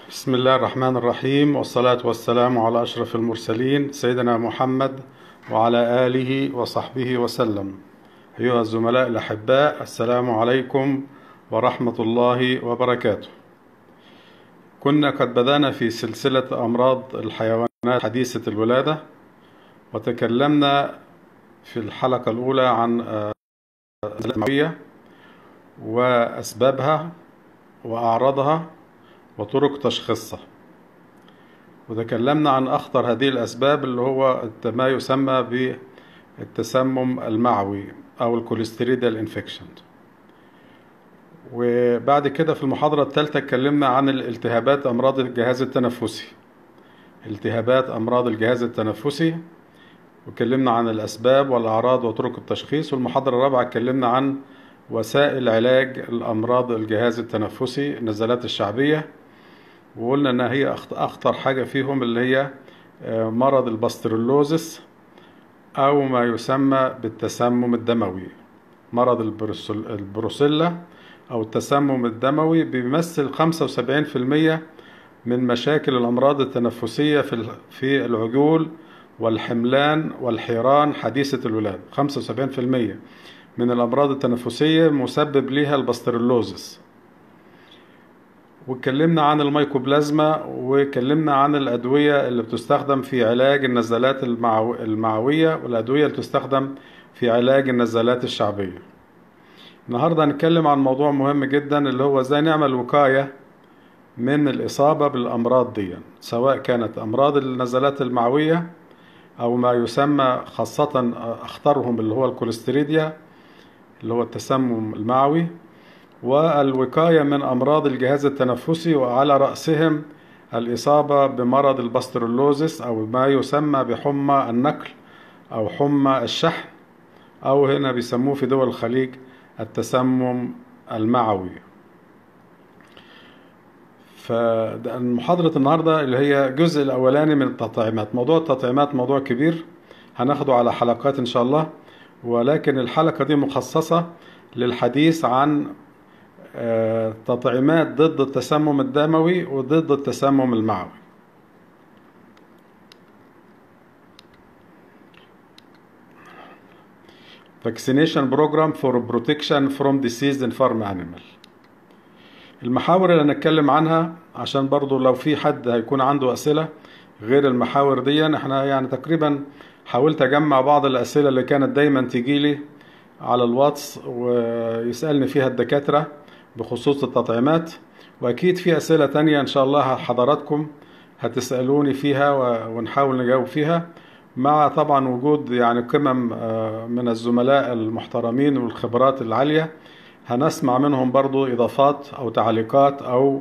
بسم الله الرحمن الرحيم والصلاة والسلام على أشرف المرسلين سيدنا محمد وعلى آله وصحبه وسلم أيها الزملاء الأحباء السلام عليكم ورحمة الله وبركاته كنا قد بدأنا في سلسلة أمراض الحيوانات حديثة الولادة وتكلمنا في الحلقة الأولى عن المعوية وأسبابها وأعراضها وطرق تشخيصها وتكلمنا عن أخطر هذه الأسباب اللي هو ما يسمى بالتسمم المعوي أو الكوليستيريدال انفكشن وبعد كده في المحاضرة الثالثة اتكلمنا عن الالتهابات أمراض الجهاز التنفسي التهابات أمراض الجهاز التنفسي واتكلمنا عن الأسباب والأعراض وطرق التشخيص والمحاضرة الرابعة اتكلمنا عن وسائل علاج الأمراض الجهاز التنفسي النزلات الشعبية وقلنا إن هي أخطر حاجة فيهم اللي هي مرض الباسترولوزس أو ما يسمى بالتسمم الدموي مرض البروسيلا أو التسمم الدموي بيمثل 75% من مشاكل الأمراض التنفسية في العجول والحملان والحيران حديثة الولادة 75% من الأمراض التنفسية مسبب لها الباسترولوزس واتكلمنا عن الميكوبلازما واتكلمنا عن الأدوية اللي بتستخدم في علاج النزلات المعو... المعوية والأدوية اللي بتستخدم في علاج النزلات الشعبية النهاردة هنتكلم عن موضوع مهم جدا اللي هو ازاي نعمل وقاية من الإصابة بالأمراض دي سواء كانت أمراض النزلات المعوية أو ما يسمى خاصة أخطرهم اللي هو الكوليستيريديا اللي هو التسمم المعوي والوقاية من أمراض الجهاز التنفسي وعلى رأسهم الإصابة بمرض الباسترولوزس أو ما يسمى بحمى النقل أو حمى الشحن أو هنا بيسموه في دول الخليج التسمم المعوي فمحاضرة النهاردة اللي هي الجزء الأولاني من التطعيمات موضوع التطعيمات موضوع كبير هناخده على حلقات إن شاء الله ولكن الحلقة دي مخصصة للحديث عن تطعيمات ضد التسمم الدموي وضد التسمم المعوي Vaccination Program for Protection from Disease in Farm Animal المحاور اللي هنتكلم عنها عشان برضو لو في حد هيكون عنده أسئلة غير المحاور دي احنا يعني تقريبا حاولت أجمع بعض الأسئلة اللي كانت دايما تجيلي على الواتس ويسألني فيها الدكاترة بخصوص التطعيمات وأكيد في أسئلة تانية إن شاء الله حضراتكم هتسألوني فيها ونحاول نجاوب فيها مع طبعا وجود يعني قمم من الزملاء المحترمين والخبرات العالية هنسمع منهم برضو إضافات أو تعليقات أو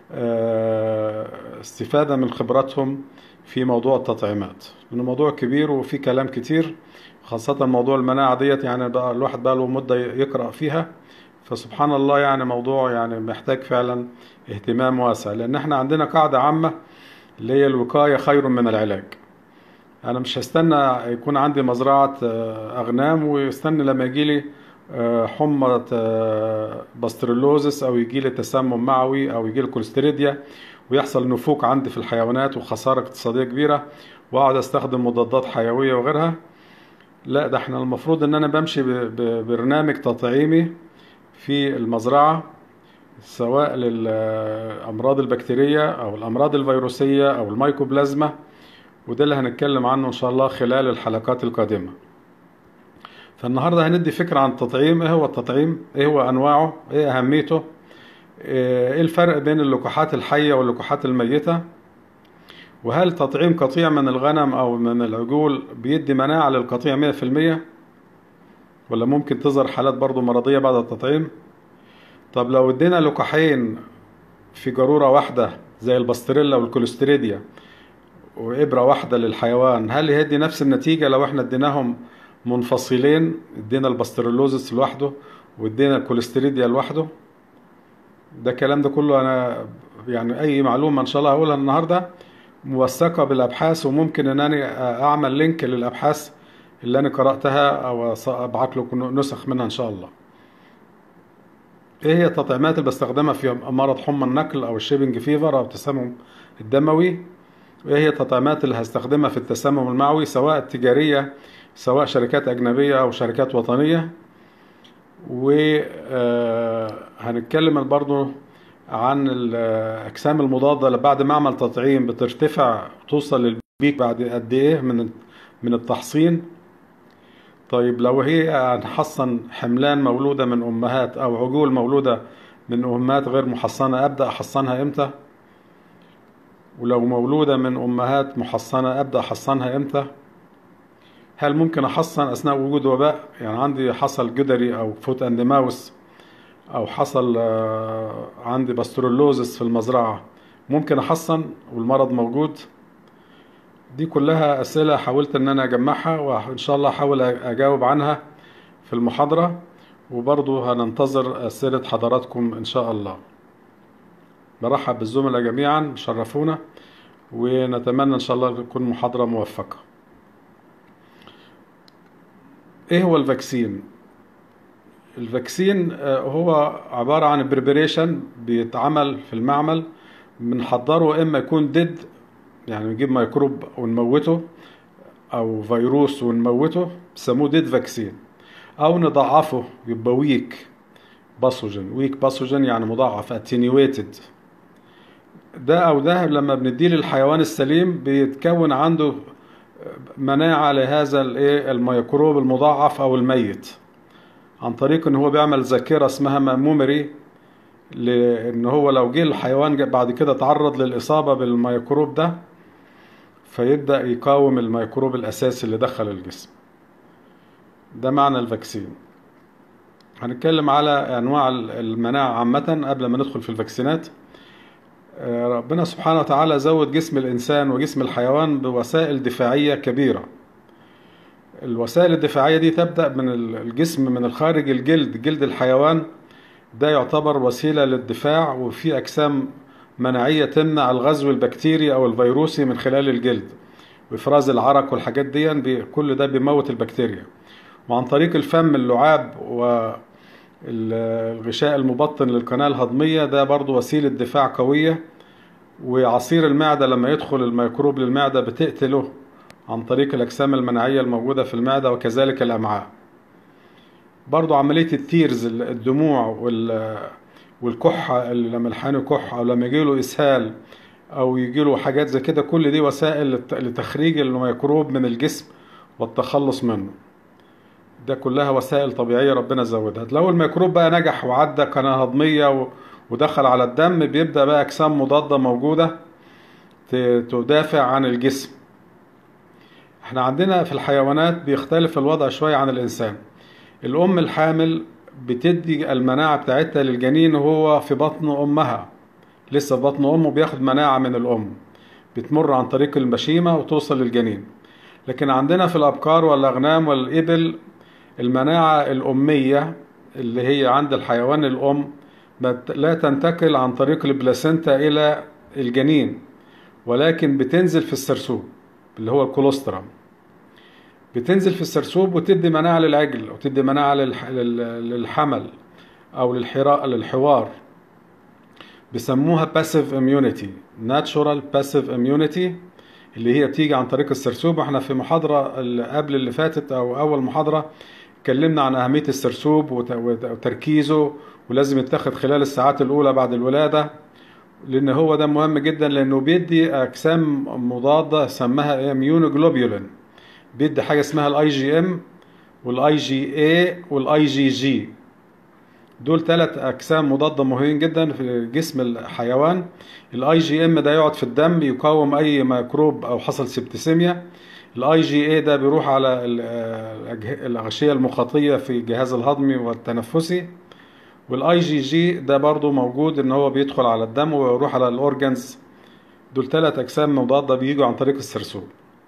استفادة من خبراتهم في موضوع التطعيمات إنه موضوع كبير وفي كلام كتير خاصة موضوع المناعة ديت يعني بقى الواحد بقى له مدة يقرأ فيها فسبحان الله يعني موضوع يعني محتاج فعلا اهتمام واسع لأن احنا عندنا قاعدة عامة اللي هي الوقاية خير من العلاج أنا مش هستنى يكون عندي مزرعة أغنام ويستنى لما يجيلي حمى باسترولوزس أو يجيلي تسمم معوي أو يجيلي كوليستيريديا ويحصل نفوق عندي في الحيوانات وخسارة اقتصادية كبيرة وأقعد أستخدم مضادات حيوية وغيرها لا ده احنا المفروض ان انا بمشي ببرنامج تطعيمي في المزرعة سواء للأمراض البكتيرية أو الأمراض الفيروسية أو الميكوبلازما وده اللي هنتكلم عنه إن شاء الله خلال الحلقات القادمة فالنهاردة هندي فكرة عن التطعيم إيه هو التطعيم إيه هو أنواعه إيه أهميته إيه الفرق بين اللقاحات الحية واللقاحات الميتة وهل تطعيم قطيع من الغنم أو من العجول بيدي مناعة للقطيع مية في المية ولا ممكن تظهر حالات برضو مرضية بعد التطعيم طب لو ادينا لقاحين في جرورة واحدة زي الباستريلا والكوليستريديا وإبرة واحدة للحيوان هل يهدي نفس النتيجة لو احنا اديناهم منفصلين ادينا الباسترولوزس لوحده وادينا الكوليستريديا لوحده ده الكلام ده كله انا يعني اي معلومة ان شاء الله هقولها النهارده موثقة بالابحاث وممكن ان انا اعمل لينك للابحاث اللي انا قرأتها او ابعت لكم نسخ منها ان شاء الله ايه هي التطعيمات اللي بستخدمها في مرض حمى النقل او الشيبنج فيفر او التسمم الدموي وايه هي التطعيمات اللي هستخدمها في التسمم المعوي سواء تجارية سواء شركات أجنبية أو شركات وطنية وهنتكلم برضو عن الأجسام المضادة اللي بعد ما أعمل تطعيم بترتفع توصل للبيك بعد قد إيه من من التحصين طيب لو هي هنحصن حملان مولودة من أمهات أو عجول مولودة من أمهات غير محصنة أبدأ أحصنها إمتى؟ ولو مولودة من أمهات محصنة أبدأ أحصنها إمتى؟ هل ممكن أحصن أثناء وجود وباء؟ يعني عندي حصل جدري أو فوت أند ماوس أو حصل عندي باسترولوزس في المزرعة ممكن أحصن والمرض موجود؟ دي كلها أسئلة حاولت إن أنا أجمعها وإن شاء الله أحاول أجاوب عنها في المحاضرة وبرضه هننتظر أسئلة حضراتكم إن شاء الله برحب بالزملاء جميعا شرفونا ونتمنى ان شاء الله تكون محاضرة موفقة ايه هو الفاكسين الفاكسين هو عبارة عن بريبريشن بيتعمل في المعمل بنحضره اما يكون ديد يعني نجيب ميكروب ونموته او فيروس ونموته بيسموه ديد فاكسين او نضعفه يبقى ويك باثوجين ويك باثوجين يعني مضاعف اتنيويتد ده او ده لما بنديه للحيوان السليم بيتكون عنده مناعة لهذا الايه الميكروب المضاعف او الميت عن طريق ان هو بيعمل ذاكرة اسمها ميموري لان هو لو جه الحيوان بعد كده تعرض للاصابة بالميكروب ده فيبدأ يقاوم الميكروب الاساسي اللي دخل الجسم ده معنى الفاكسين هنتكلم على انواع المناعة عامة قبل ما ندخل في الفاكسينات ربنا سبحانه وتعالى زود جسم الإنسان وجسم الحيوان بوسائل دفاعية كبيرة الوسائل الدفاعية دي تبدأ من الجسم من الخارج الجلد جلد الحيوان ده يعتبر وسيلة للدفاع وفي أجسام مناعية تمنع الغزو البكتيري أو الفيروسي من خلال الجلد وإفراز العرق والحاجات دي كل ده بيموت البكتيريا وعن طريق الفم اللعاب و الغشاء المبطن للقناة الهضمية ده برضو وسيلة دفاع قوية وعصير المعدة لما يدخل الميكروب للمعدة بتقتله عن طريق الأجسام المناعية الموجودة في المعدة وكذلك الأمعاء برضو عملية التيرز الدموع والكحة لما الحيوان يكح أو لما يجيله إسهال أو يجيله حاجات زي كده كل دي وسائل لتخريج الميكروب من الجسم والتخلص منه ده كلها وسائل طبيعية ربنا زودها لو الميكروب بقى نجح وعدى قناة هضمية ودخل على الدم بيبدأ بقى أجسام مضادة موجودة تدافع عن الجسم احنا عندنا في الحيوانات بيختلف الوضع شوية عن الإنسان الأم الحامل بتدي المناعة بتاعتها للجنين وهو في بطن أمها لسه في بطن أمه بياخد مناعة من الأم بتمر عن طريق المشيمة وتوصل للجنين لكن عندنا في الأبقار والأغنام والإبل المناعة الأمية اللي هي عند الحيوان الأم لا تنتقل عن طريق البلاسينتا إلى الجنين ولكن بتنزل في السرسوب اللي هو الكولوسترم بتنزل في السرسوب وتدي مناعة للعجل وتدي مناعة للحمل أو للحراء للحوار بيسموها passive immunity natural passive immunity اللي هي بتيجي عن طريق السرسوب احنا في محاضرة اللي قبل اللي فاتت او اول محاضرة اتكلمنا عن اهمية السرسوب وتركيزه ولازم يتاخد خلال الساعات الاولى بعد الولادة لان هو ده مهم جدا لانه بيدي اجسام مضادة سماها اميونوجلوبولين بيدي حاجة اسمها الاي جي ام والاي جي اي والاي جي جي دول ثلاث اجسام مضاده مهمين جدا في جسم الحيوان الاي جي ام ده يقعد في الدم يقاوم اي ميكروب او حصل سبتسيميا الاي جي اي ده بيروح على الاغشيه المخاطيه في الجهاز الهضمي والتنفسي والاي جي جي ده برضو موجود ان هو بيدخل على الدم ويروح على الاورجنز دول ثلاث اجسام مضاده بيجوا عن طريق السرسوب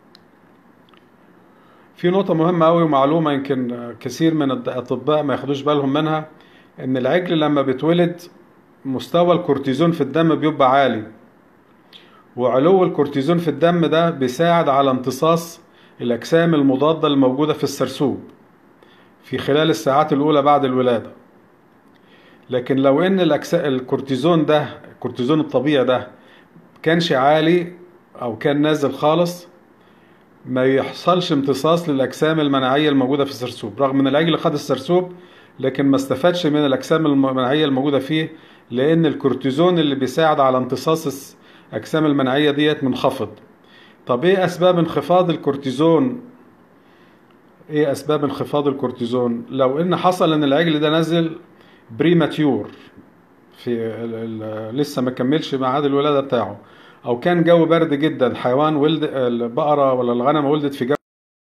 في نقطة مهمة أوي ومعلومة يمكن كثير من الأطباء ما ياخدوش بالهم منها ان العجل لما بيتولد مستوى الكورتيزون في الدم بيبقى عالي وعلو الكورتيزون في الدم ده بيساعد على امتصاص الاجسام المضاده الموجوده في السرسوب في خلال الساعات الاولى بعد الولاده لكن لو ان الأكس... الكورتيزون ده الكورتيزون الطبيعي ده كانش عالي او كان نازل خالص ما يحصلش امتصاص للاجسام المناعيه الموجوده في السرسوب رغم ان العجل خد السرسوب لكن ما استفادش من الاجسام المناعيه الموجوده فيه لان الكورتيزون اللي بيساعد على امتصاص الاجسام المناعيه ديت منخفض طب ايه اسباب انخفاض الكورتيزون ايه اسباب انخفاض الكورتيزون لو ان حصل ان العجل ده نزل بريماتيور في ال ال لسه ما كملش ميعاد الولاده بتاعه او كان جو برد جدا الحيوان ولد البقره ولا الغنم ولدت في جو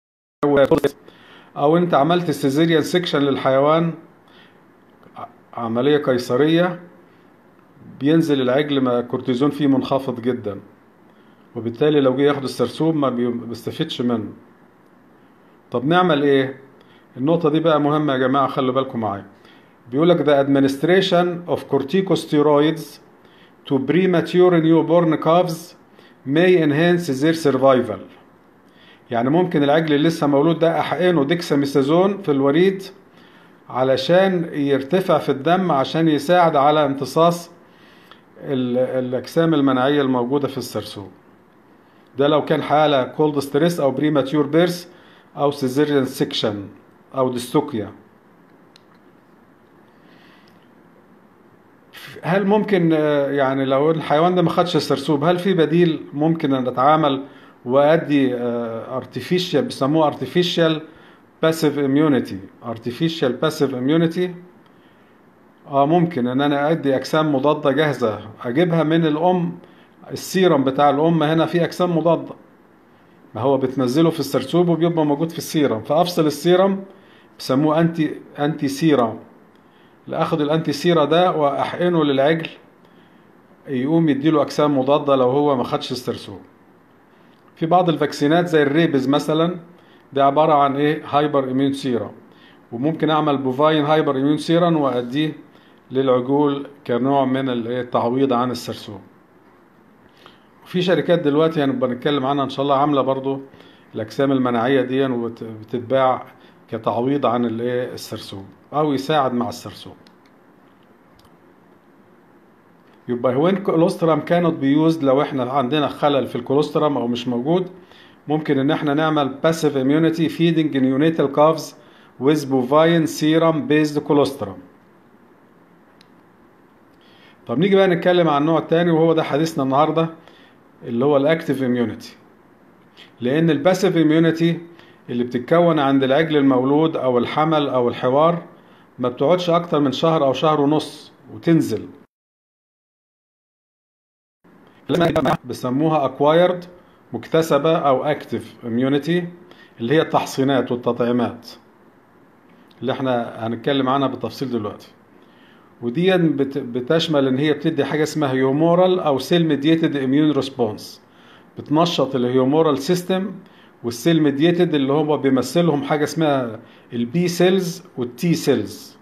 او انت عملت سيزيريان سيكشن للحيوان عمليه قيصريه بينزل العجل ما الكورتيزون فيه منخفض جدا وبالتالي لو جه ياخد السرسوب ما بيستفيدش منه طب نعمل ايه النقطة دي بقى مهمة يا جماعة خلوا بالكم معايا بيقول لك the administration of corticosteroids to premature newborn calves may enhance their survival يعني ممكن العجل اللي لسه مولود ده احقنه ديكساميثازون في الوريد علشان يرتفع في الدم عشان يساعد على امتصاص الاجسام المناعيه الموجوده في السرسوب ده لو كان حاله كولد ستريس او بريماتيور بيرث او سيزيريان سيكشن او ديستوكيا هل ممكن يعني لو الحيوان ده ما خدش السرسوب هل في بديل ممكن ان اتعامل وادي ارتفيشال بيسموه ارتفيشال باسيف اميونيتي ارتفيشال باسيف اميونيتي اه ممكن ان انا ادي اجسام مضاده جاهزه اجيبها من الام السيرم بتاع الام هنا فيه اجسام مضاده ما هو بتنزله في السرسوب وبيبقى موجود في السيرم فافصل السيرم بيسموه انتي انتي سيرم لاخد الانتي سيرا ده واحقنه للعجل يقوم يديله اجسام مضاده لو هو ما خدش السرسوب في بعض الفاكسينات زي الريبز مثلا ده عباره عن ايه هايبر اميون سيرم وممكن اعمل بوفاين هايبر اميون سيرم واديه للعجول كنوع من التعويض عن السرسوب في شركات دلوقتي هنبقى نتكلم عنها ان شاء الله عامله برضو الاجسام المناعيه دي وبتتباع كتعويض عن الايه السرسوب او يساعد مع السرسوب يبقى وين كولوسترام كانت بيوزد لو احنا عندنا خلل في الكولوسترام او مش موجود ممكن ان احنا نعمل باسيف اميونيتي فيدنج نيونيتال كافز with bovine serum based colostrum طب نيجي بقى نتكلم عن النوع التاني وهو ده حديثنا النهارده اللي هو الاكتيف اميونيتي لان الباسيف اميونيتي اللي بتتكون عند العجل المولود او الحمل او الحوار ما بتقعدش اكتر من شهر او شهر ونص وتنزل بيسموها اكوايرد مكتسبة او اكتيف اميونيتي اللي هي التحصينات والتطعيمات اللي احنا هنتكلم عنها بالتفصيل دلوقتي ودي بتشمل ان هي بتدي حاجه اسمها هيومورال او سيل ميديتد اميون ريسبونس بتنشط الهيومورال سيستم والسيل ميديتد اللي هو بيمثلهم حاجه اسمها البي سيلز والتي سيلز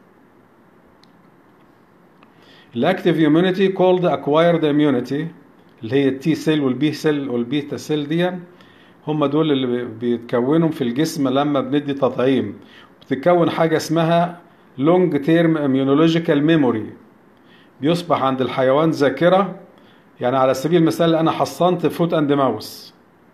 الاكتيف اميونيتي كولد اكوايرد اميونيتي اللي هي التي سيل والبي سيل والبيتا سيل دي هم دول اللي بيتكونهم في الجسم لما بندي تطعيم بتتكون حاجه اسمها لونج تيرم اميونولوجيكال ميموري بيصبح عند الحيوان ذاكره يعني على سبيل المثال انا حصنت فوت اند ماوس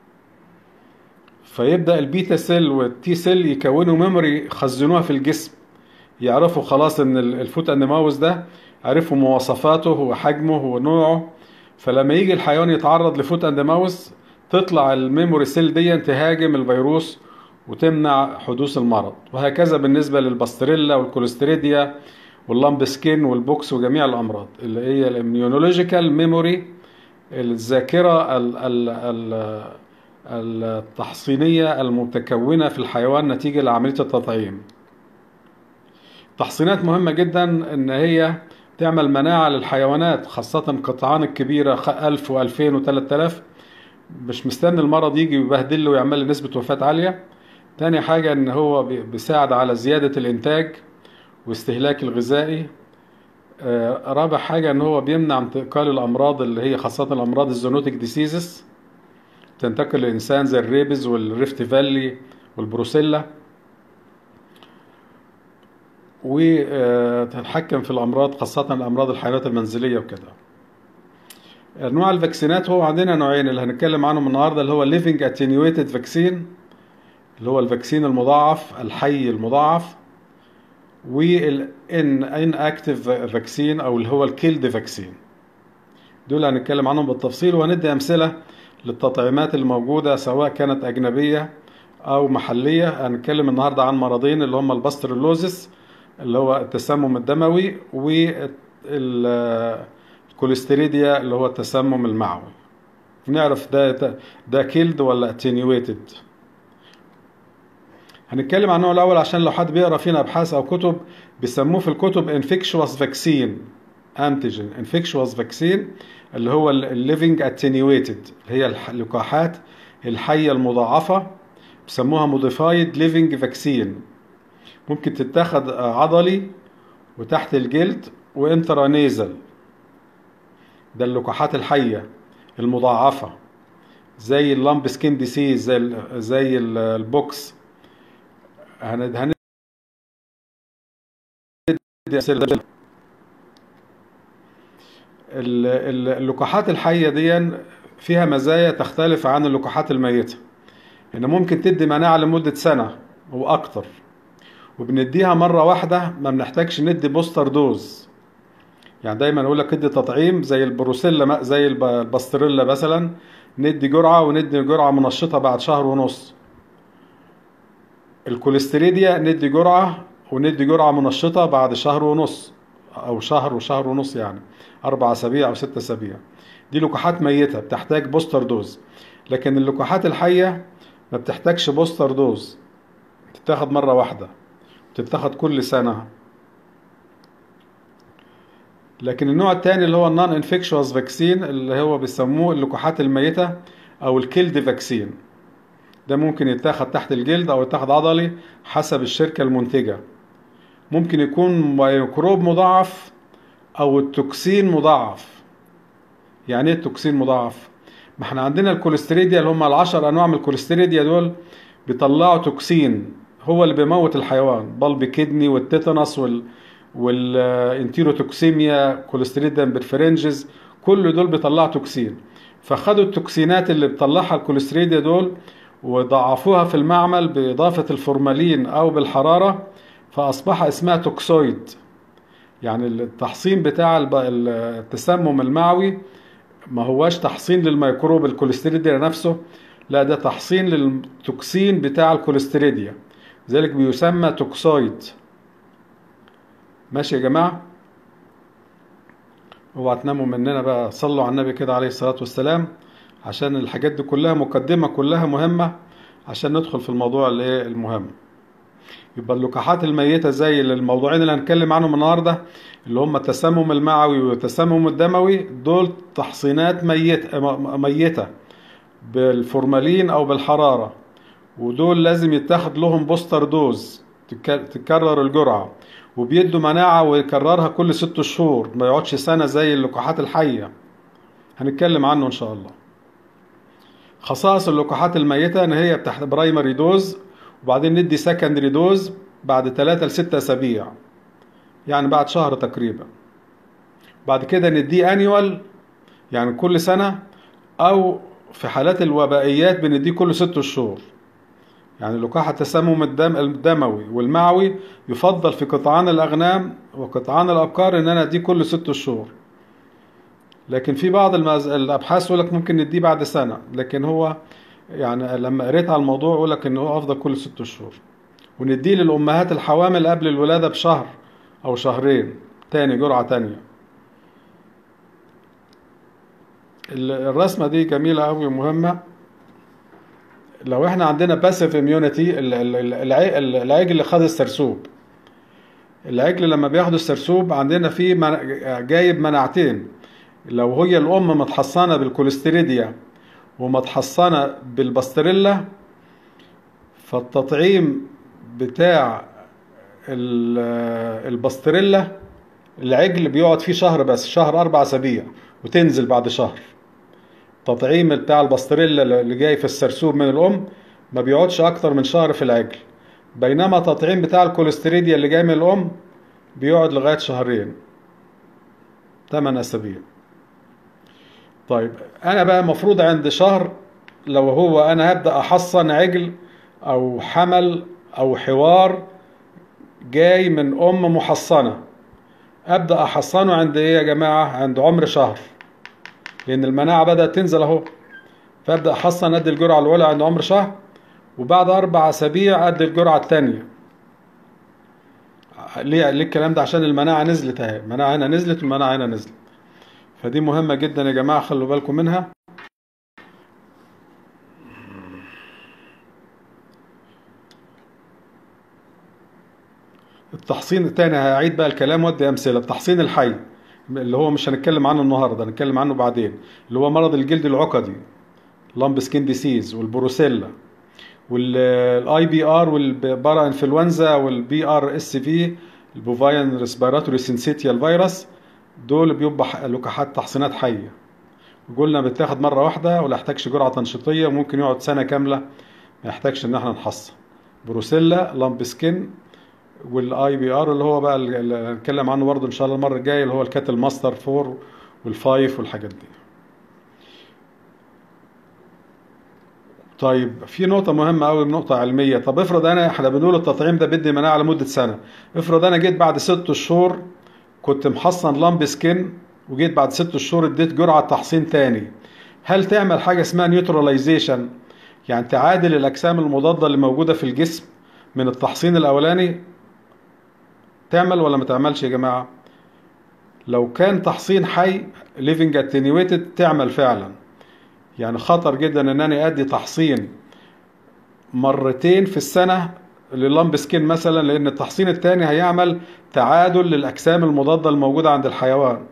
فيبدا البيتا سيل والتي سيل يكونوا ميموري يخزنوها في الجسم يعرفوا خلاص ان الفوت اند ماوس ده عرفوا مواصفاته وحجمه ونوعه فلما يجي الحيوان يتعرض لفوت اند ماوس تطلع الميموري سيل دي تهاجم الفيروس وتمنع حدوث المرض وهكذا بالنسبة للباستريلا والكوليستريديا واللامبسكين والبوكس وجميع الأمراض اللي هي الاميونولوجيكال ميموري الذاكرة ال ال ال التحصينية المتكونة في الحيوان نتيجة لعملية التطعيم تحصينات مهمة جدا ان هي تعمل مناعة للحيوانات خاصة القطعان الكبيرة ألف وألفين وثلاثة آلاف مش مستني المرض يجي ويبهدل له ويعمل له نسبة وفاة عالية تاني حاجة ان هو بيساعد على زيادة الانتاج واستهلاك الغذائي آه رابع حاجة ان هو بيمنع انتقال الامراض اللي هي خاصة الامراض الزونوتيك ديسيزز تنتقل للانسان زي الريبز والريفت فالي والبروسيلا وتتحكم في الامراض خاصه الامراض الحيوانات المنزليه وكده انواع الفاكسينات هو عندنا نوعين اللي هنتكلم عنهم النهارده اللي هو الليفنج اتنيويتد فاكسين اللي هو الفاكسين المضاعف الحي المضاعف والان ان اكتيف فاكسين او اللي هو الكيلد فاكسين دول هنتكلم عنهم بالتفصيل وهندي امثله للتطعيمات الموجوده سواء كانت اجنبيه او محليه هنتكلم النهارده عن مرضين اللي هم الباسترولوزيس اللي هو التسمم الدموي والكوليستيريديا اللي هو التسمم المعوي نعرف ده ده كيلد ولا اتنيويتد هنتكلم عن النوع الاول عشان لو حد بيقرا فينا ابحاث او كتب بيسموه في الكتب انفكشوس فاكسين انتيجين انفكشوس فاكسين اللي هو الليفنج اتنيويتد اللي هي اللقاحات الحيه المضاعفه بيسموها موديفايد ليفنج فاكسين ممكن تتاخد عضلي وتحت الجلد وانترانيزل ده اللقاحات الحيه المضاعفه زي اللامب سكين ديسيز زي ال زي ال البوكس هن هن اللقاحات الحيه دي فيها مزايا تختلف عن اللقاحات الميته ان ممكن تدي مناعه لمده سنه واكتر وبنديها مره واحده ما بنحتاجش ندي بوستر دوز يعني دايما اقول لك ادي تطعيم زي البروسيلا زي الباستريلا مثلا ندي جرعه وندي جرعه منشطه بعد شهر ونص الكوليستيريديا ندي جرعه وندي جرعه منشطه بعد شهر ونص او شهر وشهر ونص يعني اربع اسابيع او ست اسابيع دي لقاحات ميته بتحتاج بوستر دوز لكن اللقاحات الحيه ما بتحتاجش بوستر دوز تتاخد مره واحده بتتاخد كل سنه لكن النوع الثاني اللي هو النون انفكشوس فاكسين اللي هو بيسموه اللقاحات الميته او الكيلد فاكسين ده ممكن يتاخد تحت الجلد او يتاخد عضلي حسب الشركه المنتجه ممكن يكون ميكروب مضاعف او التوكسين مضاعف يعني ايه التوكسين مضاعف ما احنا عندنا الكوليستريديا اللي هم العشر انواع من الكوليستريديا دول بيطلعوا توكسين هو اللي بيموت الحيوان بلب كدني والتيتانوس وال والانتيروتوكسيميا كوليستريديا بالفرنجز كل دول بيطلعوا توكسين فخدوا التوكسينات اللي بتطلعها الكوليستريديا دول وضعفوها في المعمل بإضافة الفورمالين أو بالحرارة فأصبح اسمها توكسويد يعني التحصين بتاع التسمم المعوي ما هواش تحصين للميكروب الكوليستريديا نفسه لا ده تحصين للتوكسين بتاع الكوليستريديا ذلك بيسمى توكسويد ماشي يا جماعة اوعى تناموا مننا بقى صلوا على النبي كده عليه الصلاة والسلام عشان الحاجات دي كلها مقدمة كلها مهمة عشان ندخل في الموضوع الايه المهم يبقى اللقاحات الميتة زي الموضوعين اللي هنتكلم عنهم النهاردة اللي هم التسمم المعوي والتسمم الدموي دول تحصينات ميت ميتة بالفورمالين أو بالحرارة ودول لازم يتاخد لهم بوستر دوز تكرر الجرعة وبيدوا مناعة ويكررها كل ست شهور ما يقعدش سنة زي اللقاحات الحية هنتكلم عنه إن شاء الله خصائص اللقاحات الميتة إن هي بتحت برايمري دوز وبعدين ندي سكندري دوز بعد 3 ل 6 أسابيع يعني بعد شهر تقريبا بعد كده نديه انيوال يعني كل سنة أو في حالات الوبائيات بنديه كل ست شهور يعني لقاح التسمم الدم الدموي والمعوي يفضل في قطعان الأغنام وقطعان الأبقار إن أنا أديه كل ست شهور لكن في بعض المز... الأبحاث يقول لك ممكن نديه بعد سنة لكن هو يعني لما قريت على الموضوع يقول لك إن هو أفضل كل ست شهور ونديه للأمهات الحوامل قبل الولادة بشهر أو شهرين تاني جرعة تانية الرسمة دي جميلة أوي ومهمة لو احنا عندنا باسيف اميونيتي العجل اللي خد السرسوب العجل لما بياخد السرسوب عندنا فيه جايب مناعتين لو هي الام متحصنه بالكوليستيريديا ومتحصنه بالباستريلا فالتطعيم بتاع الباستريلا العجل بيقعد فيه شهر بس شهر اربع اسابيع وتنزل بعد شهر تطعيم بتاع الباستريلا اللي جاي في السرسوب من الام ما بيقعدش اكتر من شهر في العجل بينما تطعيم بتاع الكوليستريديا اللي جاي من الام بيقعد لغاية شهرين 8 أسابيع طيب أنا بقى المفروض عند شهر لو هو أنا هبدأ أحصن عجل أو حمل أو حوار جاي من أم محصنة أبدأ أحصنه عند إيه يا جماعة عند عمر شهر لأن المناعة بدأت تنزل أهو فأبدأ أحصن أدي الجرعة الأولى عند عمر شهر وبعد أربع أسابيع أدي الجرعة التانية ليه ليه الكلام ده عشان المناعة نزلت أهي المناعة هنا نزلت والمناعة هنا نزلت فدي مهمة جدا يا جماعة خلوا بالكم منها التحصين التاني هعيد بقى الكلام وادي امثله التحصين الحي اللي هو مش هنتكلم عنه النهارده هنتكلم عنه بعدين اللي هو مرض الجلد العقدي لامب سكين ديسيز والبروسيلا والاي بي ار والبارا انفلونزا والبي ار اس في البوفاين ريسبيراتوري سينسيتيال فيروس دول بيبقى لقاحات تحصينات حيه قلنا بتاخد مره واحده ولا يحتاجش جرعه تنشيطيه ممكن يقعد سنه كامله ما يحتاجش ان احنا نحصن بروسيلا لامب سكين والاي بي ار اللي هو بقى اللي هنتكلم عنه برضه ان شاء الله المره الجايه اللي هو الكاتل ماستر 4 والفايف والحاجات دي طيب في نقطة مهمة أوي نقطة علمية، طب افرض أنا احنا بنقول التطعيم ده بيدي مناعة لمدة سنة، افرض أنا جيت بعد ست شهور كنت محصن لامب سكين وجيت بعد ست شهور اديت جرعة تحصين تاني، هل تعمل حاجة اسمها نيوتراليزيشن؟ يعني تعادل الأجسام المضادة اللي موجودة في الجسم من التحصين الأولاني تعمل ولا ما تعملش يا جماعة لو كان تحصين حي living attenuated تعمل فعلا يعني خطر جدا ان انا ادي تحصين مرتين في السنة لللمب سكين مثلا لان التحصين الثاني هيعمل تعادل للاجسام المضادة الموجودة عند الحيوان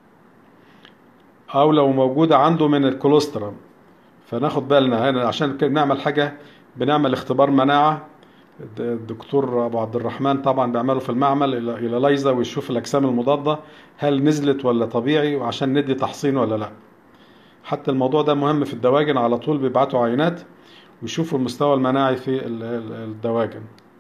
او لو موجودة عنده من الكولوسترم فناخد بالنا هنا عشان نعمل حاجة بنعمل اختبار مناعة الدكتور ابو عبد الرحمن طبعا بيعمله في المعمل الى ليزا ويشوف الاجسام المضاده هل نزلت ولا طبيعي وعشان ندي تحصين ولا لا حتى الموضوع ده مهم في الدواجن على طول بيبعتوا عينات ويشوفوا المستوى المناعي في الدواجن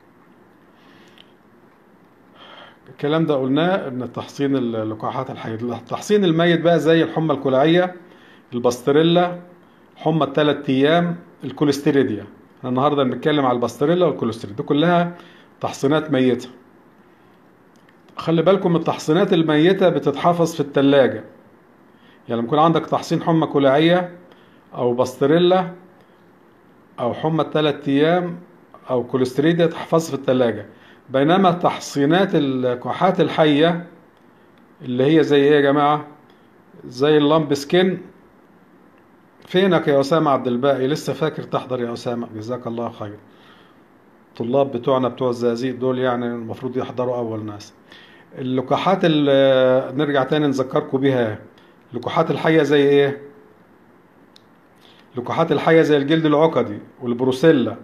الكلام ده قلناه ان تحصين اللقاحات الحيه التحصين الميت بقى زي الحمى الكلاعيه الباستريلا حمى الثلاث ايام الكوليستيريديا احنا النهارده بنتكلم على الباستريلا والكوليسترول دي كلها تحصينات ميته خلي بالكم التحصينات الميته بتتحفظ في التلاجة يعني لما يكون عندك تحصين حمى كلاعيه او باستريلا او حمى الثلاث ايام او كوليستريديا تحفظ في التلاجة بينما تحصينات اللقاحات الحيه اللي هي زي ايه يا جماعه زي اللامب سكين فينك يا أسامة عبد الباقي لسه فاكر تحضر يا أسامة جزاك الله خير الطلاب بتوعنا بتوع الزقازيق دول يعني المفروض يحضروا أول ناس اللقاحات اللي نرجع تاني نذكركم بيها اللقاحات الحية زي إيه؟ اللقاحات الحية زي الجلد العقدي والبروسيلا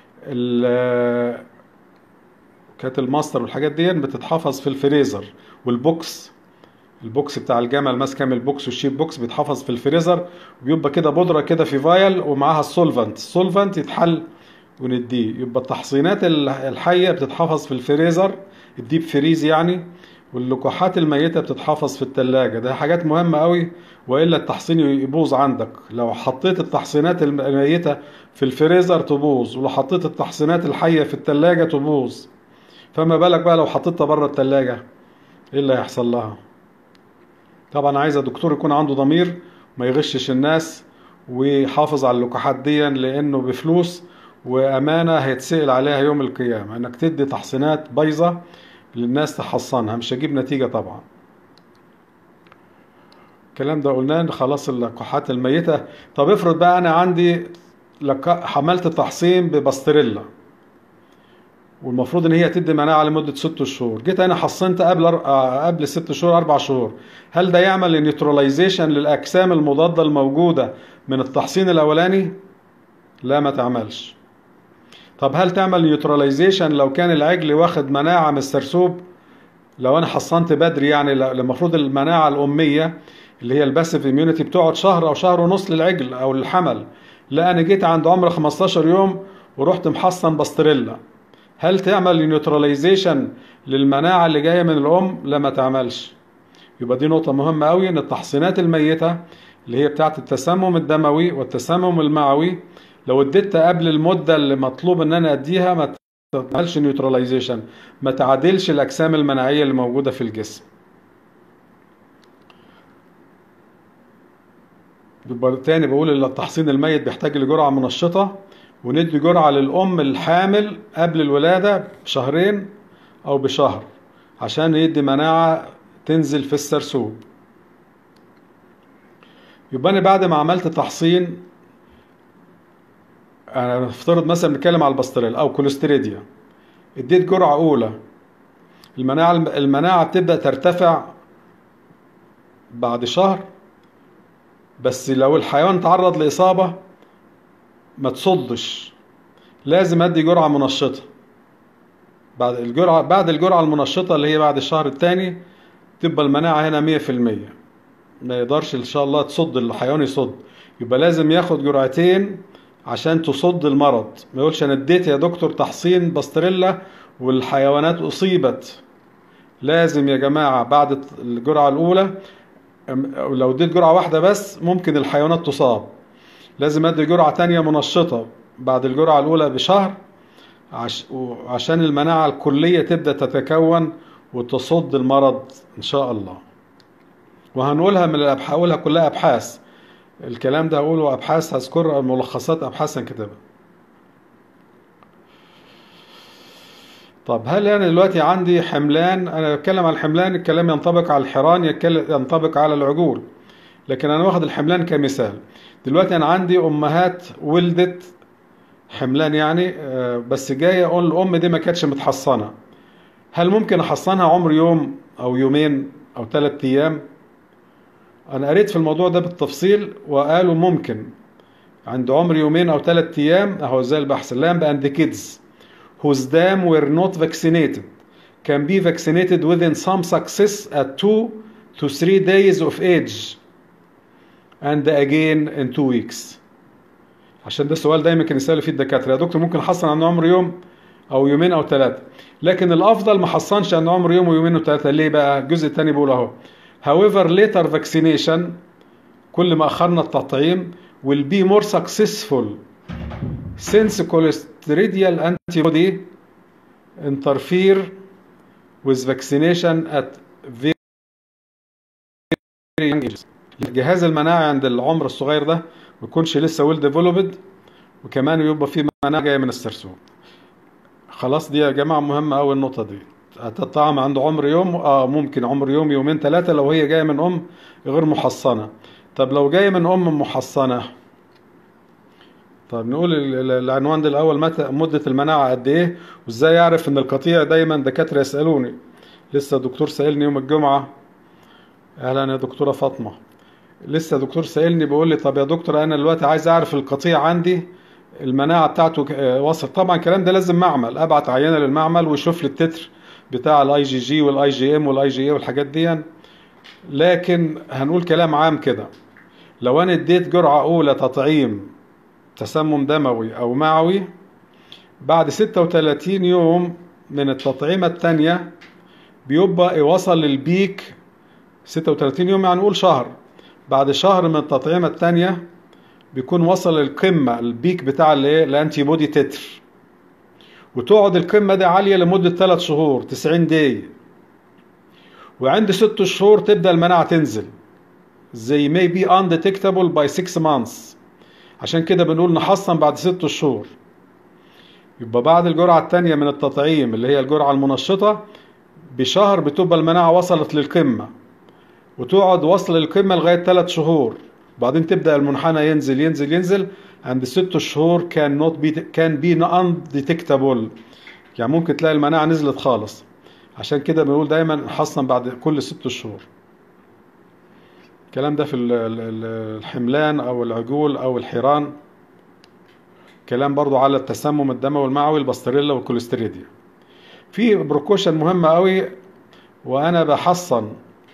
كانت الماستر والحاجات دي بتتحفظ في الفريزر والبوكس البوكس بتاع الجمل ماسكه من البوكس والشيب بوكس بيتحفظ في الفريزر وبيبقى كده بودره كده في فايل ومعاها السولفنت السولفنت يتحل ونديه يبقى التحصينات الحيه بتتحفظ في الفريزر الديب فريز يعني واللقاحات الميته بتتحفظ في التلاجة ده حاجات مهمه قوي والا التحصين يبوظ عندك لو حطيت التحصينات الميته في الفريزر تبوظ ولو حطيت التحصينات الحيه في التلاجة تبوظ فما بالك بقى لو حطيتها بره التلاجة ايه اللي هيحصل لها طبعا عايزه دكتور يكون عنده ضمير ما يغشش الناس ويحافظ على اللقاحات دي لانه بفلوس وامانه هيتسال عليها يوم القيامه انك تدي تحصينات بايظه للناس تحصنها مش هجيب نتيجه طبعا الكلام ده قلناه خلاص اللقاحات الميته طب افرض بقى انا عندي حملت تحصين بباستريلا والمفروض ان هي تدي مناعه لمده ست شهور جيت انا حصنت قبل قبل ست شهور اربع شهور هل ده يعمل نيوتراليزيشن للاجسام المضاده الموجوده من التحصين الاولاني لا ما تعملش طب هل تعمل نيوتراليزيشن لو كان العجل واخد مناعه من السرسوب لو انا حصنت بدري يعني المفروض المناعه الاميه اللي هي الباسيف اميونيتي بتقعد شهر او شهر ونص للعجل او للحمل لا انا جيت عند عمر 15 يوم ورحت محصن باستريلا هل تعمل نيوتراليزيشن للمناعة اللي جاية من الأم؟ لا ما تعملش يبقى دي نقطة مهمة قوي إن التحصينات الميتة اللي هي بتاعة التسمم الدموي والتسمم المعوي لو اديتها قبل المدة اللي مطلوب إن أنا أديها ما تعملش نيوتراليزيشن ما تعادلش الأجسام المناعية اللي موجودة في الجسم يبقى تاني بقول ان التحصين الميت بيحتاج لجرعة منشطة وندي جرعة للأم الحامل قبل الولادة بشهرين أو بشهر عشان يدي مناعة تنزل في السرسوب يبقى أنا بعد ما عملت تحصين أنا نفترض مثلا بنتكلم على البستريل أو كوليستريديا اديت جرعة أولى المناعة المناعة بتبدأ ترتفع بعد شهر بس لو الحيوان تعرض لإصابة ما تصدش لازم ادي جرعة منشطة بعد الجرعة بعد الجرعة المنشطة اللي هي بعد الشهر الثاني تبقى المناعة هنا مية في المية ما يقدرش إن شاء الله تصد الحيوان يصد يبقى لازم ياخد جرعتين عشان تصد المرض ما يقولش أنا اديت يا دكتور تحصين باستريلا والحيوانات أصيبت لازم يا جماعة بعد الجرعة الأولى لو اديت جرعة واحدة بس ممكن الحيوانات تصاب لازم ادي جرعة تانية منشطة بعد الجرعة الأولى بشهر عش... عشان المناعة الكلية تبدأ تتكون وتصد المرض إن شاء الله وهنقولها من الأبحاث هقولها كلها أبحاث الكلام ده هقوله أبحاث هذكر ملخصات أبحاث هنكتبها طب هل أنا دلوقتي عندي حملان أنا بتكلم عن الحملان الكلام ينطبق على الحيران ينطبق على العجول لكن أنا واخد الحملان كمثال دلوقتي أنا عندي أمهات ولدت حملان يعني بس جاية أقول الأم دي ما كانتش متحصنة هل ممكن أحصنها عمر يوم أو يومين أو ثلاثة أيام أنا قريت في الموضوع ده بالتفصيل وقالوا ممكن عند عمر يومين أو ثلاثة أيام أهو زي البحث lamb and the kids whose dam were not vaccinated can be vaccinated within some success at two to three days of age and again in two weeks عشان ده السؤال دايما كان يسألوا فيه الدكاترة يا دكتور ممكن احصن عند عمر يوم او يومين او ثلاثة لكن الافضل ما حصنش عند عمر يوم ويومين وثلاثة ليه بقى الجزء الثاني بيقول اهو however later vaccination كل ما اخرنا التطعيم will be more successful since clostridial antibody interfere with vaccination at very young ages جهاز المناعة عند العمر الصغير ده ما يكونش لسه ويل ديفلوبد وكمان يبقى في مناعة جاية من السرسوب خلاص دي يا جماعة مهمة أوي النقطة دي الطعام عند عمر يوم اه ممكن عمر يوم يومين ثلاثة لو هي جاية من أم غير محصنة طب لو جاية من أم محصنة طب نقول العنوان ده الأول متى مدة المناعة قد إيه وإزاي أعرف إن القطيع دايما دكاترة يسألوني لسه دكتور سألني يوم الجمعة أهلا يا دكتورة فاطمة لسه دكتور سألني بيقول لي طب يا دكتور أنا دلوقتي عايز أعرف القطيع عندي المناعة بتاعته وصل طبعا الكلام ده لازم معمل أبعت عينة للمعمل ويشوف لي التتر بتاع الاي جي جي والاي جي ام والاي جي اي والحاجات دي لكن هنقول كلام عام كده لو انا اديت جرعة اولى تطعيم تسمم دموي او معوي بعد 36 يوم من التطعيمة التانية بيبقى وصل للبيك 36 يوم يعني نقول شهر بعد شهر من التطعيمة التانية بيكون وصل للقمة البيك بتاع الايه الانتي بودي تتر وتقعد القمة دي عالية لمدة 3 شهور 90 دقيقة وعند 6 شهور تبدأ المناعة تنزل زي may be undetectable by 6 months عشان كده بنقول نحصن بعد 6 شهور يبقى بعد الجرعة التانية من التطعيم اللي هي الجرعة المنشطة بشهر بتبقى المناعة وصلت للقمة وتقعد وصل للقمة لغاية 3 شهور بعدين تبدأ المنحنى ينزل ينزل ينزل عند ست شهور كان نوت بي كان بي undetectable يعني ممكن تلاقي المناعة نزلت خالص عشان كده بنقول دايما نحصن بعد كل ست شهور الكلام ده في الحملان او العجول او الحيران كلام برضو على التسمم الدموي المعوي البستريلا والكوليستريديا في بروكوشن مهمة قوي وانا بحصن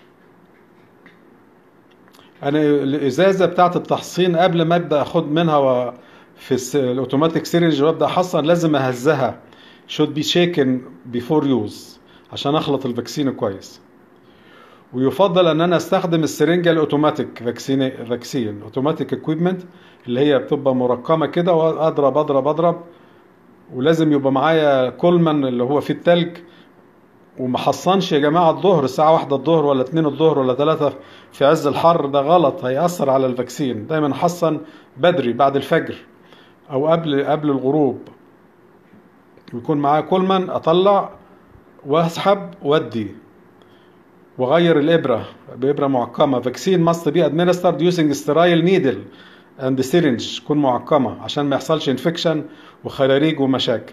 انا الازازه بتاعه التحصين قبل ما ابدا اخد منها و... في الس... الاوتوماتيك سيرنج وابدا احصن لازم اهزها should be shaken before use عشان اخلط الفاكسين كويس ويفضل ان انا استخدم السرنجه الاوتوماتيك فاكسين فاكسين اوتوماتيك اكويبمنت اللي هي بتبقى مرقمه كده واضرب اضرب اضرب ولازم يبقى معايا كولمان اللي هو فيه التلج وما حصنش يا جماعه الظهر الساعه واحدة الظهر ولا اتنين الظهر ولا ثلاثة في عز الحر ده غلط هيأثر على الفاكسين دايما حصن بدري بعد الفجر او قبل قبل الغروب ويكون معايا كولمان اطلع واسحب وادي وغير الابره بابره معقمه فاكسين must be administered using sterile needle and syringe تكون معقمه عشان ما يحصلش انفكشن وخراريج ومشاكل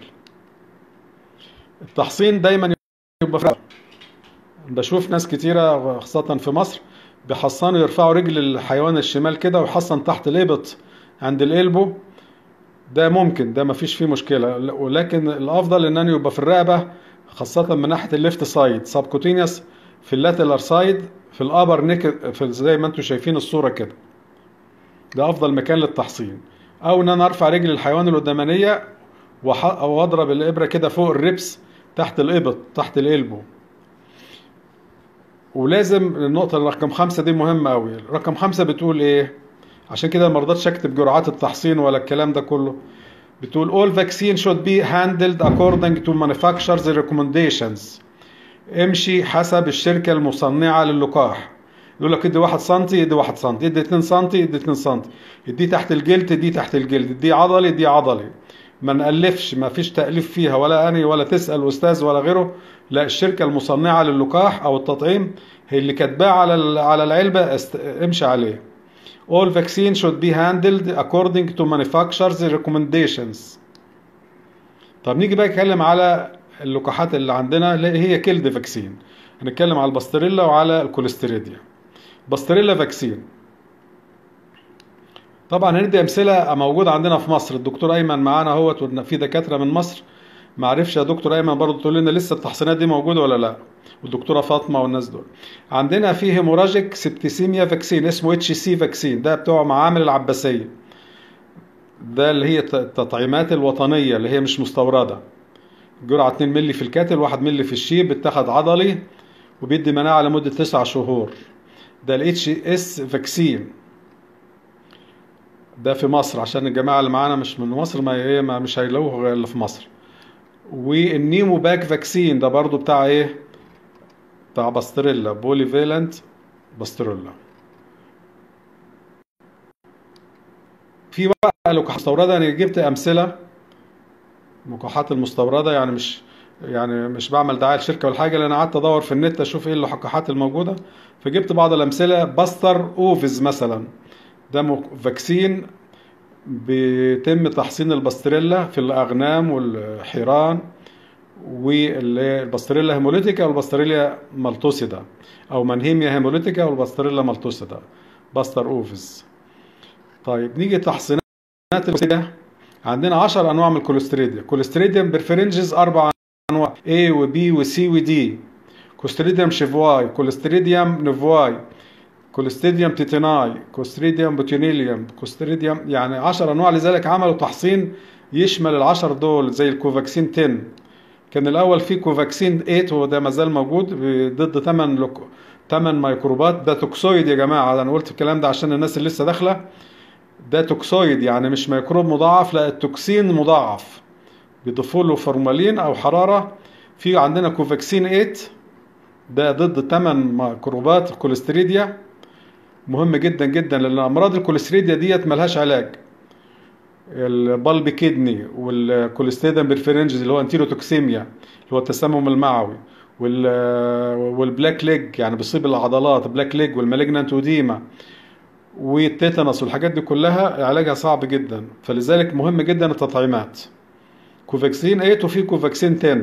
التحصين دايما يبقى في بشوف ناس كتيره خاصه في مصر بيحصنوا يرفعوا رجل الحيوان الشمال كده ويحصن تحت الابط عند القلبه ده ممكن ده مفيش فيه مشكله ولكن الافضل ان يبقى في الرقبه خاصه من ناحيه الليفت سايد سبكوتينيوس في اللاتلر سايد في الابر نيك في زي ما انتم شايفين الصوره كده ده افضل مكان للتحصين او ان انا ارفع رجل الحيوان القدامانيه او اضرب الابره كده فوق الربس تحت الابط تحت القلبه ولازم النقطة رقم خمسة دي مهمة أوي، رقم خمسة بتقول إيه؟ عشان كده ما رضيتش أكتب جرعات التحصين ولا الكلام ده كله. بتقول all vaccine should be handled according to manufacturer's recommendations. امشي حسب الشركة المصنعة للقاح يقول لك ادي واحد سنتي ادي واحد سنتي ادي اتنين سنتي ادي اتنين سنتي ادي تحت الجلد ادي تحت الجلد ادي عضلي ادي عضلي ما نألفش ما فيش تأليف فيها ولا أني ولا تسأل أستاذ ولا غيره لا الشركة المصنعة للقاح أو التطعيم هي اللي كاتباه على على العلبة است... امشي عليه All vaccine should be handled according to manufacturer's recommendations طب نيجي بقى نتكلم على اللقاحات اللي عندنا اللي هي كيلد فاكسين هنتكلم على الباستريلا وعلى الكوليستيريديا باستريلا فاكسين طبعا هندي امثله موجوده عندنا في مصر الدكتور ايمن معانا اهوت في دكاتره من مصر ما عرفش يا دكتور ايمن برضه تقول لنا لسه التحصينات دي موجوده ولا لا والدكتوره فاطمه والناس دول عندنا في هيموراجيك سبتيسيميا فاكسين اسمه اتش سي فاكسين ده بتوع معامل العباسيه ده اللي هي التطعيمات الوطنيه اللي هي مش مستورده جرعة 2 مللي في الكاتل 1 مللي في الشيب بيتاخد عضلي وبيدي مناعة لمدة 9 شهور ده الاتش اس فاكسين ده في مصر عشان الجماعة اللي معانا مش من مصر ما ايه ما مش هيلاقوه غير اللي في مصر والنيمو باك فاكسين ده برضو بتاع ايه بتاع باستريلا بولي فيلنت باستريلا في بقى لقاحات مستورده انا جبت امثله اللقاحات المستورده يعني مش يعني مش بعمل دعايه لشركه ولا حاجه لان قعدت ادور في النت اشوف ايه اللقاحات الموجوده فجبت بعض الامثله باستر اوفيز مثلا ده فاكسين بيتم تحصين الباستريلا في الاغنام والحيران والباستريلا هيموليتيكا والباستريلا مالتوسيدا او منهيميا هيموليتيكا والباستريلا مالتوسيدا باستر اوفيز طيب نيجي تحصينات الكوليستيريا عندنا 10 انواع من الكوليستريديا كوليستريديوم برفرنجز اربع انواع A و B و C و D كوليستريديوم شيفواي كوليستريديوم نوفواي كوليستريديوم تيتيناي كوليستريديوم بوتينيليوم كوليستريديوم يعني 10 انواع لذلك عملوا تحصين يشمل العشر دول زي الكوفاكسين 10 كان الاول في كوفاكسين 8 وده ما زال موجود ضد 8 لك... 8 ميكروبات ده توكسويد يا جماعه انا قلت الكلام ده عشان الناس اللي لسه داخله ده توكسويد يعني مش ميكروب مضاعف لا التوكسين مضاعف بيضيفوا له فورمالين او حراره في عندنا كوفاكسين 8 ده ضد 8 ميكروبات الكوليستريديا مهم جدا جدا لان امراض الكوليستريديا ديت ملهاش علاج البالب كيدني والكوليستيدم بالفرنجز اللي هو انتيروتوكسيميا اللي هو التسمم المعوي والبلاك ليج يعني بيصيب العضلات بلاك ليج والمالجنانت وديما والتيتانوس والحاجات دي كلها علاجها صعب جدا فلذلك مهم جدا التطعيمات كوفاكسين 8 وفي كوفاكسين 10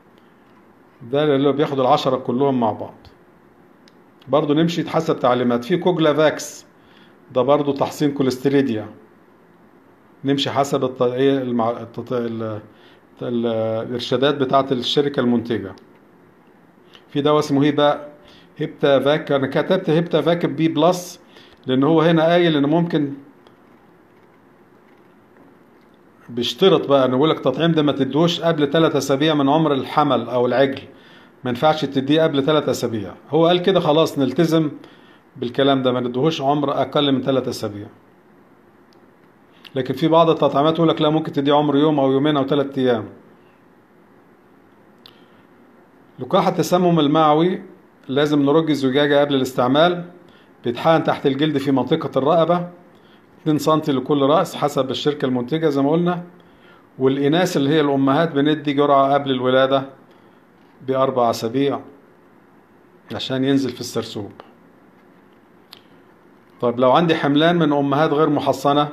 ده اللي بياخد العشرة كلهم مع بعض برضو نمشي حسب تعليمات في كوجلا فاكس ده برضو تحصين كوليستريديا نمشي حسب الط... ايه المع... التط... ال... ال... الارشادات بتاعه الشركه المنتجه في دواء اسمه هيبا هيبتا فاك انا كتبت هيبتا فاك بي بلس لان هو هنا قايل ان ممكن بيشترط بقى انه يقول لك التطعيم ده ما تدوش قبل ثلاث اسابيع من عمر الحمل او العجل ما ينفعش تديه قبل ثلاث اسابيع هو قال كده خلاص نلتزم بالكلام ده ما ندهوش عمر اقل من ثلاث اسابيع لكن في بعض التطعيمات يقول لك لا ممكن تديه عمر يوم او يومين او ثلاث ايام لقاح التسمم المعوي لازم نرج الزجاجة قبل الاستعمال بيتحقن تحت الجلد في منطقة الرقبة 2 سم لكل رأس حسب الشركة المنتجة زي ما قلنا والإناث اللي هي الأمهات بندي جرعة قبل الولادة بأربع أسابيع عشان ينزل في السرسوب طيب لو عندي حملان من أمهات غير محصنة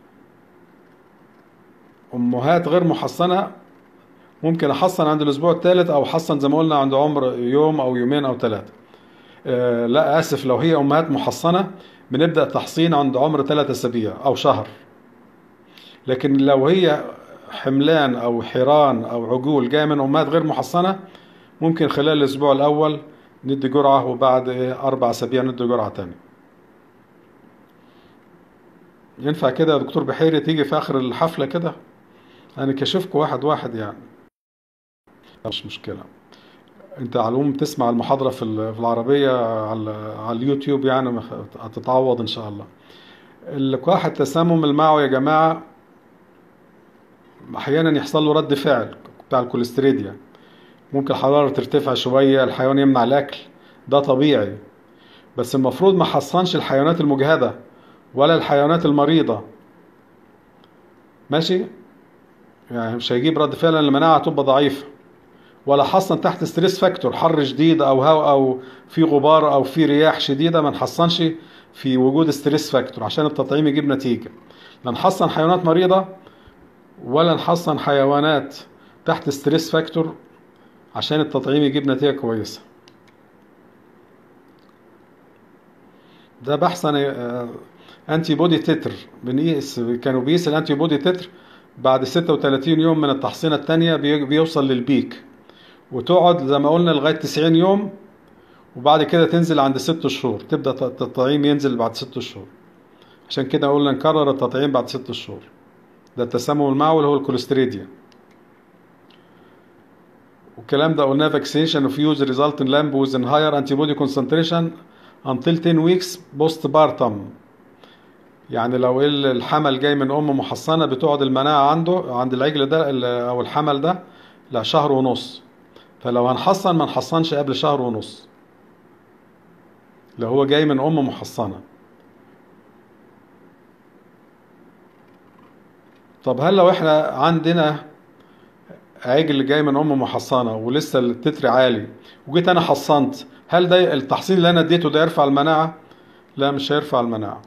أمهات غير محصنة ممكن أحصن عند الأسبوع الثالث أو أحصن زي ما قلنا عند عمر يوم أو يومين أو ثلاثة آه لا آسف لو هي أمهات محصنة بنبدأ تحصين عند عمر ثلاثة أسابيع أو شهر لكن لو هي حملان أو حيران أو عجول جاية من أمهات غير محصنة ممكن خلال الأسبوع الأول ندي جرعة وبعد أربع أسابيع ندي جرعة تانية ينفع كده يا دكتور بحيري تيجي في آخر الحفلة كده أنا كشفكوا واحد واحد يعني مش مشكلة انت على العموم تسمع المحاضرة في العربية على, على اليوتيوب يعني هتتعوض ان شاء الله اللقاح التسمم المعوي يا جماعة احيانا يحصل له رد فعل بتاع الكوليستريديا ممكن الحرارة ترتفع شوية الحيوان يمنع الاكل ده طبيعي بس المفروض ما حصنش الحيوانات المجهدة ولا الحيوانات المريضة ماشي يعني مش هيجيب رد فعل المناعة تبقى ضعيفة ولا حصن تحت ستريس فاكتور حر شديد او هواء او في غبار او في رياح شديده ما نحصنش في وجود ستريس فاكتور عشان التطعيم يجيب نتيجه لا نحصن حيوانات مريضه ولا نحصن حيوانات تحت ستريس فاكتور عشان التطعيم يجيب نتيجه كويسه ده بحث انتي بودي تتر بنقيس كانوا بيقيس الانتي بودي تتر بعد 36 يوم من التحصينه الثانيه بيوصل للبيك وتقعد زي ما قلنا لغايه 90 يوم وبعد كده تنزل عند ست شهور تبدا التطعيم ينزل بعد ست شهور عشان كده قلنا نكرر التطعيم بعد ست شهور ده التسمم المعوي اللي هو الكوليستريديا والكلام ده قلناه vaccination of use result in lamb with higher antibody concentration until 10 weeks postpartum يعني لو الحمل جاي من ام محصنه بتقعد المناعه عنده عند العجل ده او الحمل ده لشهر ونص فلو هنحصن ما نحصنش قبل شهر ونص لو هو جاي من ام محصنه طب هل لو احنا عندنا عجل جاي من ام محصنه ولسه التتر عالي وجيت انا حصنت هل ده التحصين اللي انا اديته ده يرفع المناعه لا مش هيرفع المناعه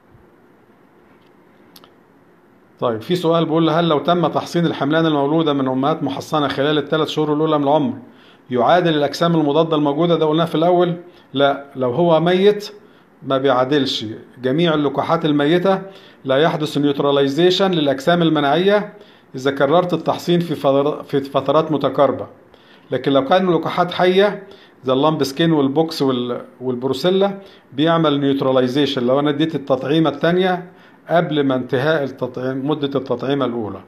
طيب في سؤال بيقول هل لو تم تحصين الحملان المولودة من أمهات محصنة خلال الثلاث شهور الأولى من العمر يعادل الأجسام المضادة الموجودة ده قلناه في الأول لا لو هو ميت ما بيعادلش جميع اللقاحات الميتة لا يحدث نيوتراليزيشن للأجسام المناعية إذا كررت التحصين في في فترات متقاربة لكن لو كان اللقاحات حية زي اللامب سكين والبوكس والبروسيلا بيعمل نيوتراليزيشن لو أنا اديت التطعيمة الثانية قبل ما انتهاء التطعيم مدة التطعيمة الأولى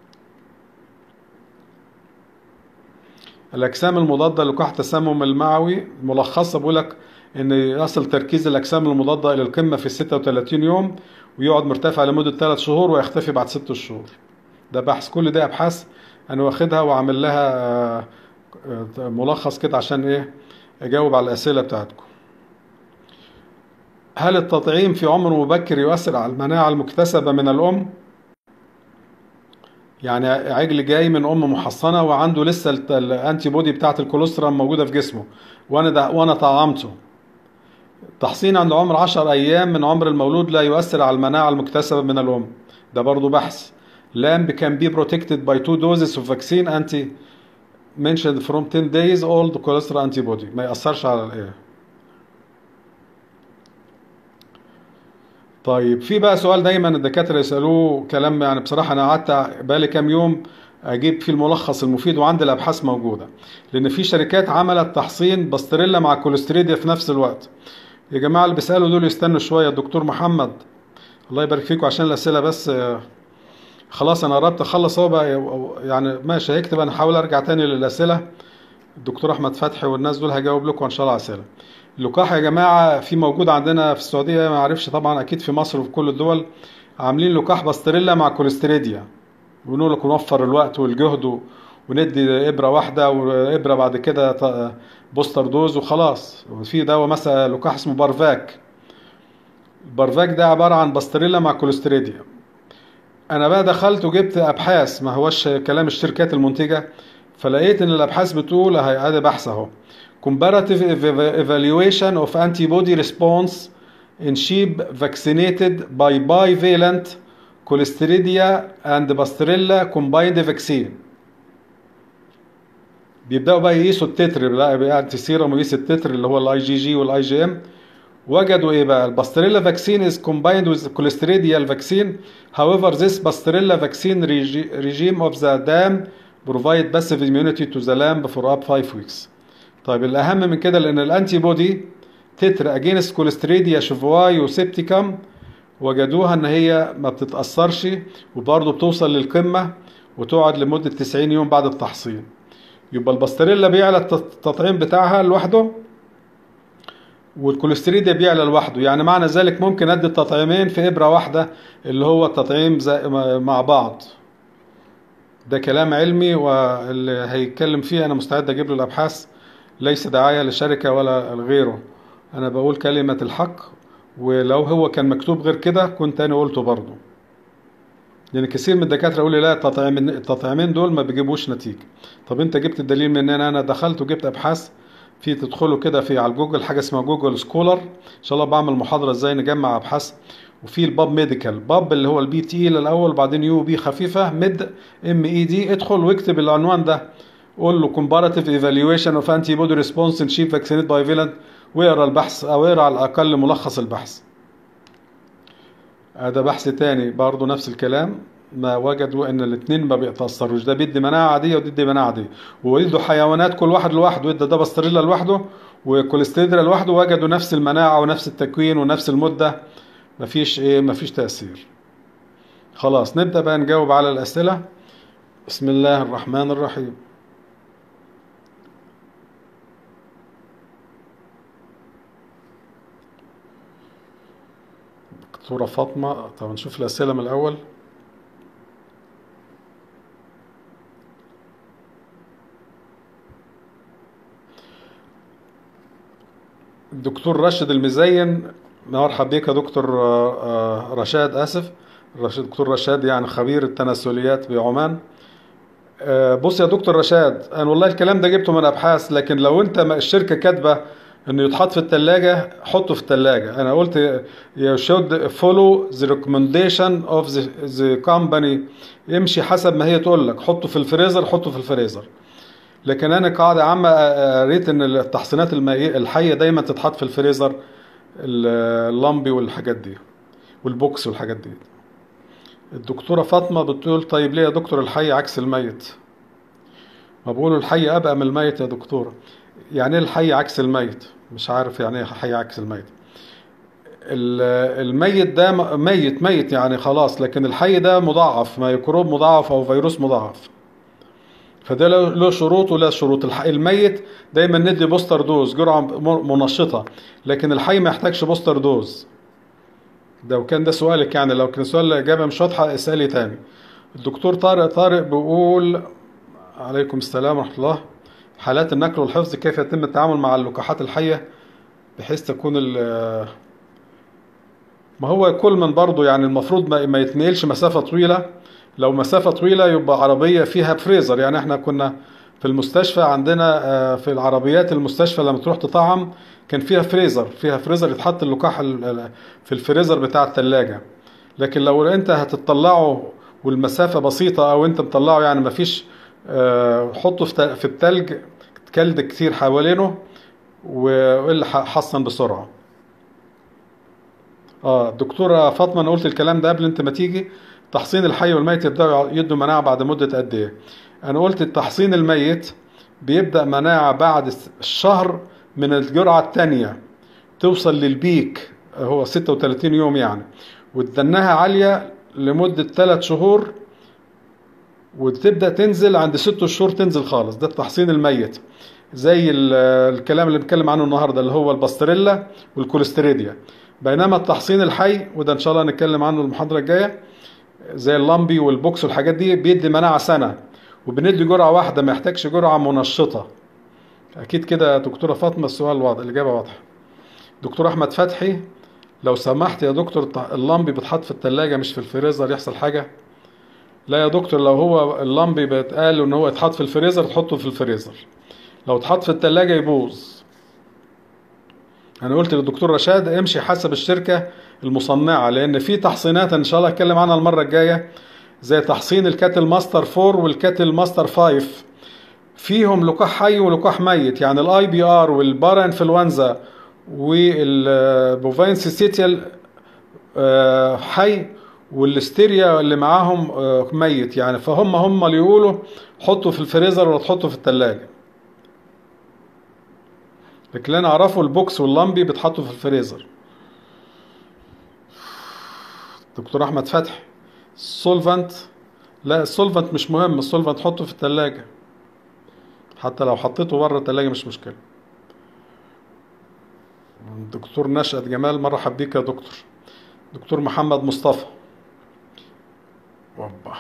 الأجسام المضادة للقاح التسمم المعوي ملخصة بيقول لك إن يصل تركيز الأجسام المضادة إلى القمة في 36 يوم ويقعد مرتفع لمدة 3 شهور ويختفي بعد 6 شهور ده بحث كل ده أبحاث أنا واخدها وعامل لها ملخص كده عشان إيه أجاوب على الأسئلة بتاعتكم هل التطعيم في عمر مبكر يؤثر على المناعة المكتسبة من الأم؟ يعني عجل جاي من أم محصنة وعنده لسه الأنتي بودي بتاعة الكوليسترول موجودة في جسمه وأنا ده وأنا طعمته. التحصين عند عمر 10 أيام من عمر المولود لا يؤثر على المناعة المكتسبة من الأم. ده برضه بحث. Lamb can be protected by two doses of vaccine anti mentioned from 10 days old cholesterol antibody ما يأثرش على الإيه. طيب في بقى سؤال دايما الدكاتره يسالوه كلام يعني بصراحه انا قعدت بقالي كام يوم اجيب فيه الملخص المفيد وعندي الابحاث موجوده لان في شركات عملت تحصين باستريلا مع كوليستريديا في نفس الوقت يا جماعه اللي بيسالوا دول يستنوا شويه الدكتور محمد الله يبارك فيكم عشان الاسئله بس خلاص انا قربت اخلص اهو بقى يعني ماشي هيكتب انا هحاول ارجع تاني للاسئله الدكتور احمد فتحي والناس دول هجاوب لكم ان شاء الله على اسئله اللقاح يا جماعه في موجود عندنا في السعوديه ما اعرفش طبعا اكيد في مصر وفي كل الدول عاملين لقاح باستريلا مع كوليستريديا بنقول لك نوفر الوقت والجهد وندي ابره واحده وابره بعد كده بوستر دوز وخلاص وفي دواء مثلا لقاح اسمه بارفاك البارفاك ده عباره عن باستريلا مع كوليستريديا انا بقى دخلت وجبت ابحاث ما هوش كلام الشركات المنتجه فلقيت ان الابحاث بتقول اهي ادي بحث اهو comparative evaluation of antibody response in sheep vaccinated by bivalent Clostridia and Pasteurella combined vaccine بيبداوا بقى يقيسوا التتر بقى بقى سيرم ويقيس التتر اللي هو الاي جي جي والاي جي ام وجدوا ايه بقى الباستريلا فاكسين is combined with clostridial vaccine however this pasteurella vaccine regime of the dam provide passive immunity to the lamb for up 5 weeks طيب الاهم من كده لان الانتي بودي تتر اجينست كوليستريديا شيفواي وسيبتيكم وجدوها ان هي ما بتتاثرش وبرضه بتوصل للقمه وتقعد لمده 90 يوم بعد التحصين يبقى الباستريلا بيعلى التطعيم بتاعها لوحده والكوليستريديا بيعلى لوحده يعني معنى ذلك ممكن ادي التطعيمين في ابره واحده اللي هو التطعيم مع بعض ده كلام علمي واللي هيتكلم فيه انا مستعد اجيب له الابحاث ليس دعايه لشركه ولا لغيره انا بقول كلمه الحق ولو هو كان مكتوب غير كده كنت انا قلته برضه لان كثير من الدكاتره يقول لي لا التطعيمين التطعيمين دول ما بيجيبوش نتيجه طب انت جبت الدليل من ان انا دخلت وجبت ابحاث في تدخلوا كده في على جوجل حاجه اسمها جوجل سكولر ان شاء الله بعمل محاضره ازاي نجمع ابحاث وفي الباب ميديكال باب اللي هو البي تقيل الاول بعدين يو بي خفيفه ميد ام اي دي ادخل واكتب العنوان ده قول له comparative evaluation of antibody response in sheep vaccinated bivalent واقرا البحث او اقرا على الاقل ملخص البحث هذا بحث تاني برضه نفس الكلام ما وجدوا ان الاثنين ما بيتاثروش ده بيدي مناعه عاديه وده بيدي مناعه عاديه ويدوا حيوانات كل واحد لوحده ادى ده باستريلا لوحده وكوليستيدرا لوحده وجدوا نفس المناعه ونفس التكوين ونفس المده مفيش ايه مفيش تاثير خلاص نبدا بقى نجاوب على الاسئله بسم الله الرحمن الرحيم دكتورة فاطمة طب نشوف الأسئلة من الأول الدكتور راشد المزين مرحب بك يا دكتور رشاد آسف دكتور رشاد يعني خبير التناسليات بعمان بص يا دكتور رشاد انا والله الكلام ده جبته من ابحاث لكن لو انت الشركه كاتبه انه يتحط في الثلاجه حطه في الثلاجه انا قلت you should follow the recommendation of the, the company امشي حسب ما هي تقول لك حطه في الفريزر حطه في الفريزر لكن انا قاعده عامه قريت ان التحصينات المائيه الحيه دايما تتحط في الفريزر اللمبي والحاجات دي والبوكس والحاجات دي الدكتوره فاطمه بتقول طيب ليه يا دكتور الحي عكس الميت ما بقولوا الحي ابقى من الميت يا دكتوره يعني ايه الحي عكس الميت مش عارف يعني ايه حي عكس الميت الميت ده ميت ميت يعني خلاص لكن الحي ده مضاعف ميكروب مضاعف او فيروس مضاعف فده له شروط ولا شروط الميت دايما ندي بوستر دوز جرعه منشطه لكن الحي ما يحتاجش بوستر دوز ده وكان ده سؤالك يعني لو كان سؤال الاجابه مش واضحه اسالي تاني الدكتور طارق طارق بيقول عليكم السلام ورحمه الله حالات النقل والحفظ كيف يتم التعامل مع اللقاحات الحيه بحيث تكون ما هو كل من برضه يعني المفروض ما يتنقلش مسافه طويله لو مسافه طويله يبقى عربيه فيها فريزر يعني احنا كنا في المستشفى عندنا في العربيات المستشفى لما تروح تطعم كان فيها فريزر فيها فريزر يتحط اللقاح في الفريزر بتاع الثلاجه لكن لو انت هتطلعه والمسافه بسيطه او انت مطلعه يعني ما فيش حطه في التلج تكلد كتير حوالينه واللي حصن بسرعه اه دكتوره فاطمه انا قلت الكلام ده قبل انت ما تيجي تحصين الحي والميت يبداوا يدوا مناعه بعد مده قد ايه انا قلت التحصين الميت بيبدا مناعه بعد الشهر من الجرعه الثانيه توصل للبيك هو 36 يوم يعني وتدنها عاليه لمده 3 شهور وتبدا تنزل عند ست شهور تنزل خالص ده التحصين الميت زي ال- الكلام اللي بنتكلم عنه النهارده اللي هو الباستريلا والكوليستريديا بينما التحصين الحي وده ان شاء الله هنتكلم عنه المحاضره الجايه زي اللامبي والبوكس والحاجات دي بيدي مناعه سنه وبندي جرعه واحده ما يحتاجش جرعه منشطه اكيد كده يا دكتوره فاطمه السؤال واضح الاجابه واضحه دكتور احمد فتحي لو سمحت يا دكتور الط- اللمبي بيتحط في التلاجة مش في الفريزر يحصل حاجة لا يا دكتور لو هو اللمبي بيتقال ان هو يتحط في الفريزر تحطه في الفريزر لو اتحط في التلاجة يبوظ انا قلت للدكتور رشاد امشي حسب الشركة المصنعة لان في تحصينات ان شاء الله اتكلم عنها المرة الجاية زي تحصين الكاتل ماستر 4 والكاتل ماستر 5 فيهم لقاح حي ولقاح ميت يعني الاي بي ار والبارا انفلونزا والبوفاين سيسيتيال آه، حي والستيريا اللي معاهم آه، ميت يعني فهم هم اللي يقولوا حطوا في الفريزر ولا تحطوا في التلاجة لكن اللي انا اعرفه البوكس واللمبي بيتحطوا في الفريزر دكتور احمد فتحي السولفنت لا السولفنت مش مهم السولفنت حطه في التلاجة حتى لو حطيته بره التلاجة مش مشكلة دكتور نشأت جمال مرحب بيك يا دكتور دكتور محمد مصطفى وبا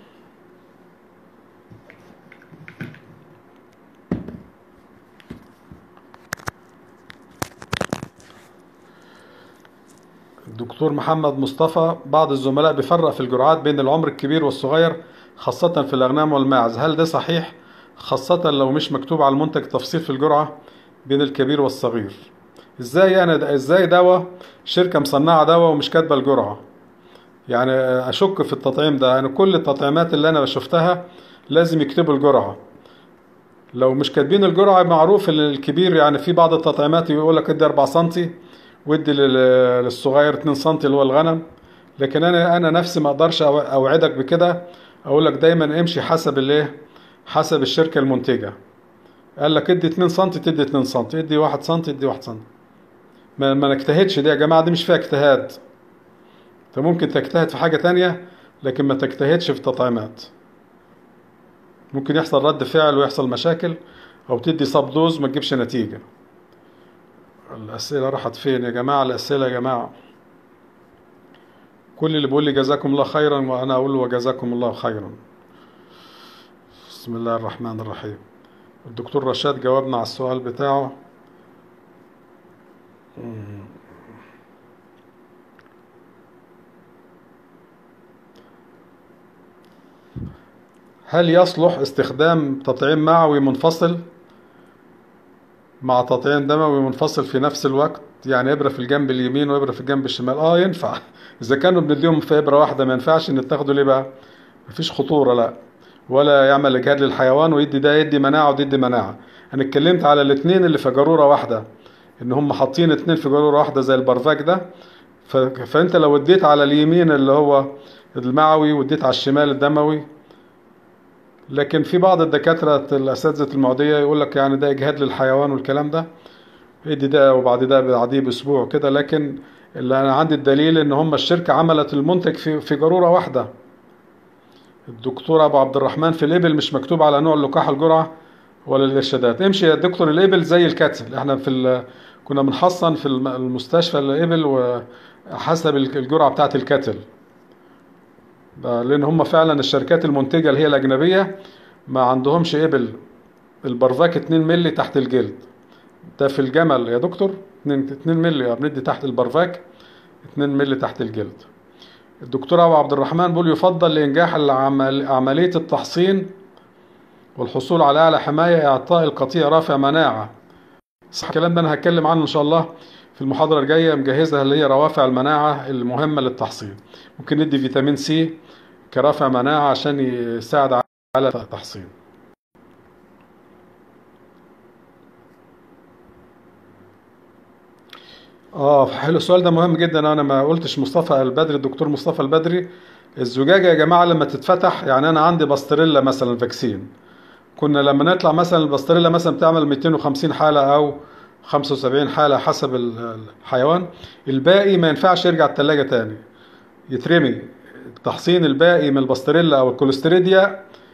الدكتور محمد مصطفى بعض الزملاء بيفرق في الجرعات بين العمر الكبير والصغير خاصة في الأغنام والماعز هل ده صحيح؟ خاصة لو مش مكتوب على المنتج تفصيل في الجرعة بين الكبير والصغير ازاي انا ازاي دواء شركة مصنعة دواء ومش كاتبة الجرعة يعني اشك في التطعيم ده يعني كل التطعيمات اللي انا شفتها لازم يكتبوا الجرعة لو مش كاتبين الجرعة معروف ان الكبير يعني في بعض التطعيمات يقول لك ادي 4 سم وادي لل- للصغير 2 سم اللي هو الغنم لكن انا انا نفسي ما اقدرش أو- اوعدك بكده اقول لك دايما امشي حسب الايه حسب الشركة المنتجة قال لك ادي 2 سم تدي 2 سم ادي 1 سم تدي 1 سم ما, ما نجتهدش دي يا جماعة دي مش فيها اجتهاد انت ممكن تجتهد في حاجة تانية لكن ما تجتهدش في التطعيمات ممكن يحصل رد فعل ويحصل مشاكل او تدي صب دوز ما تجيبش نتيجة الأسئلة راحت فين يا جماعة الأسئلة يا جماعة كل اللي بيقول لي جزاكم الله خيرا وأنا أقول له وجزاكم الله خيرا بسم الله الرحمن الرحيم الدكتور رشاد جاوبنا على السؤال بتاعه هل يصلح استخدام تطعيم معوي منفصل مع تطعيم دموي منفصل في نفس الوقت يعني ابره في الجنب اليمين وابره في الجنب الشمال اه ينفع اذا كانوا بنديهم في ابره واحده ما ينفعش ان تاخدوا ليه بقى مفيش خطوره لا ولا يعمل اجهاد للحيوان ويدي ده يدي مناعه وده يدي مناعه انا اتكلمت على الاثنين اللي في جروره واحده ان هم حاطين اتنين في جروره واحده زي البرفاك ده ف... فانت لو اديت على اليمين اللي هو المعوي واديت على الشمال الدموي لكن في بعض الدكاترة الأساتذة المعدية يقول لك يعني ده إجهاد للحيوان والكلام ده ادي ده وبعد ده بعديه بأسبوع كده لكن اللي أنا عندي الدليل إن هم الشركة عملت المنتج في في جرورة واحدة الدكتور أبو عبد الرحمن في الإبل مش مكتوب على نوع اللقاح الجرعة ولا الإرشادات امشي يا دكتور الإبل زي الكتل احنا في ال... كنا بنحصن في الم- المستشفى الإبل وحسب الجرعة بتاعة الكتل ده لان هم فعلا الشركات المنتجه اللي هي الاجنبيه ما عندهمش ابل البرفاك 2 مللي تحت الجلد ده في الجمل يا دكتور 2 2 مللي بندي تحت البرفاك 2 مللي تحت الجلد الدكتور ابو عبد الرحمن بيقول يفضل لانجاح العمل عمليه التحصين والحصول على اعلى حمايه اعطاء القطيع رافع مناعه صح الكلام ده انا هتكلم عنه ان شاء الله في المحاضره الجايه مجهزها اللي هي روافع المناعه المهمه للتحصين ممكن ندي فيتامين سي كرافع مناعة عشان يساعد على التحصين اه حلو السؤال ده مهم جدا انا ما قلتش مصطفى البدري الدكتور مصطفى البدري الزجاجة يا جماعة لما تتفتح يعني انا عندي باستريلا مثلا فاكسين كنا لما نطلع مثلا الباستريلا مثلا بتعمل 250 حالة او 75 حالة حسب ال- الحيوان الباقي ما ينفعش يرجع التلاجة تاني يترمي التحصين الباقي من الباستريلا او الكوليستريديا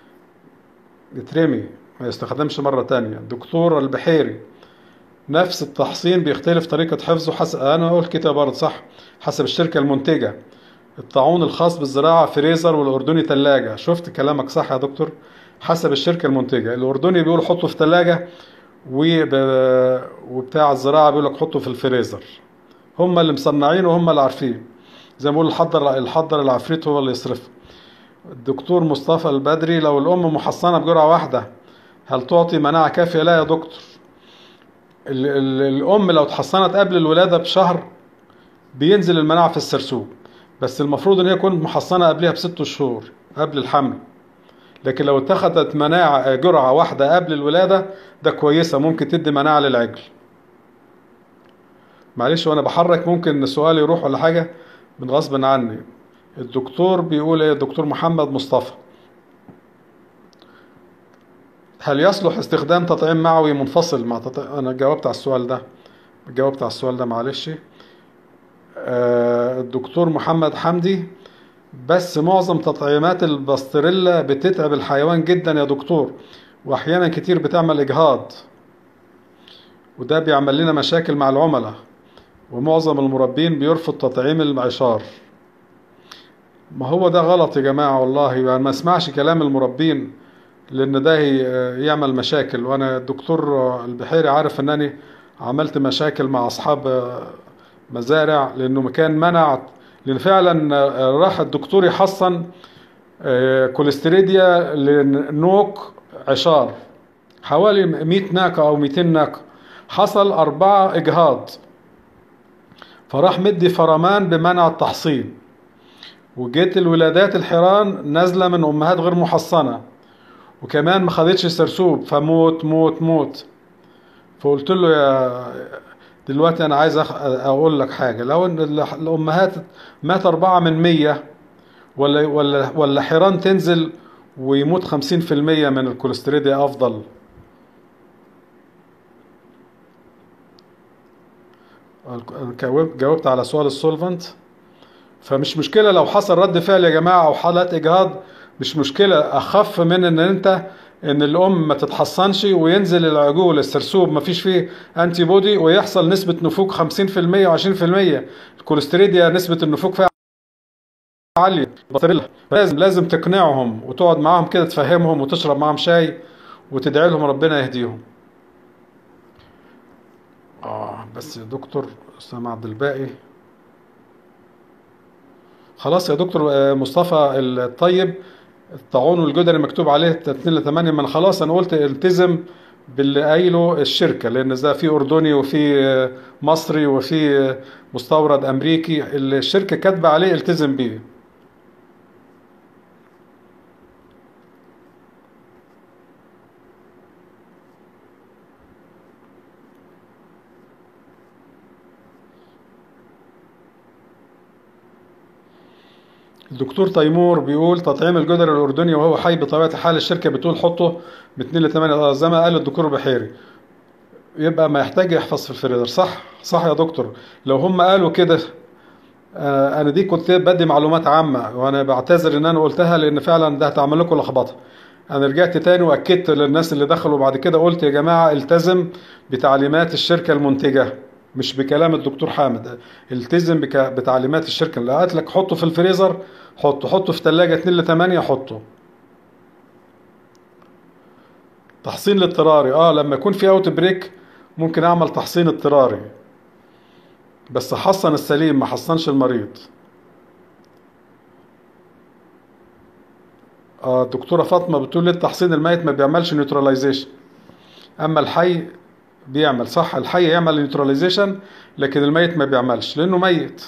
يترمي ما يستخدمش مرة تانية الدكتور البحيري نفس التحصين بيختلف طريقة حفظه حسب أنا أقول كده برضه صح حسب الشركة المنتجة الطاعون الخاص بالزراعة فريزر والأردني تلاجة شفت كلامك صح يا دكتور حسب الشركة المنتجة الأردني بيقول حطه في تلاجة وب... وبتاع الزراعة بيقول لك حطه في الفريزر هم اللي مصنعينه وهم اللي عارفين زي ما بيقول الحضر الحضر العفريت هو اللي يصرفه الدكتور مصطفى البدري لو الأم محصنة بجرعة واحدة هل تعطي مناعة كافية؟ لا يا دكتور ال- ال- الأم لو اتحصنت قبل الولادة بشهر بينزل المناعة في السرسوب بس المفروض إن هي تكون محصنة قبلها بست شهور قبل الحمل لكن لو اتخذت مناعة جرعة واحدة قبل الولادة ده كويسة ممكن تدي مناعة للعجل معلش وانا بحرك ممكن السؤال يروح ولا حاجة من غصب عني الدكتور بيقول ايه الدكتور محمد مصطفى هل يصلح استخدام تطعيم معوي منفصل مع تطعيم انا جاوبت على السؤال ده جاوبت على السؤال ده معلش آه، الدكتور محمد حمدي بس معظم تطعيمات الباستريلا بتتعب الحيوان جدا يا دكتور واحيانا كتير بتعمل اجهاض وده بيعمل لنا مشاكل مع العملاء ومعظم المربين بيرفض تطعيم المعشار ما هو ده غلط يا جماعة والله يعني ما اسمعش كلام المربين لان ده ي- يعمل مشاكل وانا الدكتور البحيري عارف انني عملت مشاكل مع اصحاب مزارع لانه كان منع لان فعلا راح الدكتور يحصن آه، كوليستريديا لنوك عشار حوالي 100 ناقة او 200 ناقة حصل أربعة إجهاض فراح مدي فرمان بمنع التحصين وجيت الولادات الحيران نازلة من أمهات غير محصنة وكمان ما خدتش سرسوب فموت موت موت فقلت له يا دلوقتي أنا عايز أخ... أقول لك حاجة لو إن ال- الأمهات مات أربعة من مية ولا ولا ولا حيران تنزل ويموت خمسين في المية من الكوليستريديا أفضل أنا جاوب- جاوبت على سؤال السولفنت فمش مشكلة لو حصل رد فعل يا جماعة أو حالات إجهاض مش مشكلة أخف من إن أنت إن الأم ما تتحصنش وينزل العجول السرسوب ما فيش فيه أنتي بودي ويحصل نسبة نفوق 50% و20% الكوليستريديا نسبة النفوق فيها عالية بطريقة لازم لازم تقنعهم وتقعد معاهم كده تفهمهم وتشرب معاهم شاي وتدعي لهم ربنا يهديهم آه بس يا دكتور أسامة عبد الباقي خلاص يا دكتور آه، مصطفى الطيب الطاعون والجدري مكتوب عليه 2 ل 8 من خلاص انا قلت التزم باللي قايله الشركه لان ده في اردني وفي آه، مصري وفي آه، مستورد امريكي اللي الشركه كاتبه عليه التزم بيه الدكتور تيمور بيقول تطعيم الجدري الاردني وهو حي بطبيعه الحال الشركه بتقول حطه من 2 ل 8 زي ما قال الدكتور بحيري يبقى ما يحتاج يحفظ في الفريزر صح صح يا دكتور لو هم قالوا كده آه، انا دي كنت بدي معلومات عامه وانا بعتذر ان انا قلتها لان فعلا ده هتعمل لكم لخبطه انا رجعت تاني واكدت للناس اللي دخلوا بعد كده قلت يا جماعه التزم بتعليمات الشركه المنتجه مش بكلام الدكتور حامد التزم بك... بتعليمات الشركه اللي قالت لك حطه في الفريزر حطه حطه في ثلاجه 2 ل 8 حطه تحصين الاضطراري اه لما يكون في اوت بريك ممكن اعمل تحصين اضطراري بس حصن السليم ما حصنش المريض آه الدكتورة فاطمة بتقول لي التحصين الميت ما بيعملش نيوتراليزيشن اما الحي بيعمل صح الحي يعمل نيوتراليزيشن لكن الميت ما بيعملش لانه ميت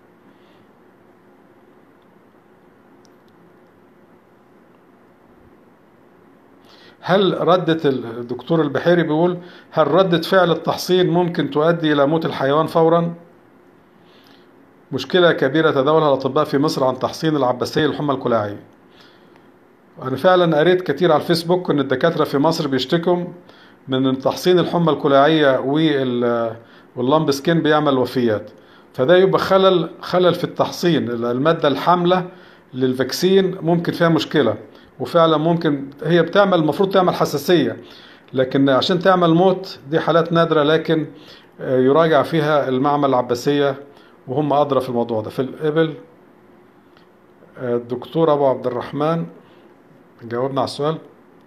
هل ردة الدكتور البحيري بيقول هل ردة فعل التحصين ممكن تؤدي إلى موت الحيوان فورا؟ مشكلة كبيرة تداولها الأطباء في مصر عن تحصين العباسية الحمى الكلاعية. أنا فعلا قريت كتير على الفيسبوك إن الدكاترة في مصر بيشتكوا من تحصين الحمى الكلاعية وال واللامب سكين بيعمل وفيات. فده يبقى خلل خلل في التحصين المادة الحاملة للفاكسين ممكن فيها مشكلة وفعلا ممكن هي بتعمل المفروض تعمل حساسية لكن عشان تعمل موت دي حالات نادرة لكن آه، يراجع فيها المعمل العباسية وهم أدرى في الموضوع ده في الإبل آه، الدكتور أبو عبد الرحمن جاوبنا على السؤال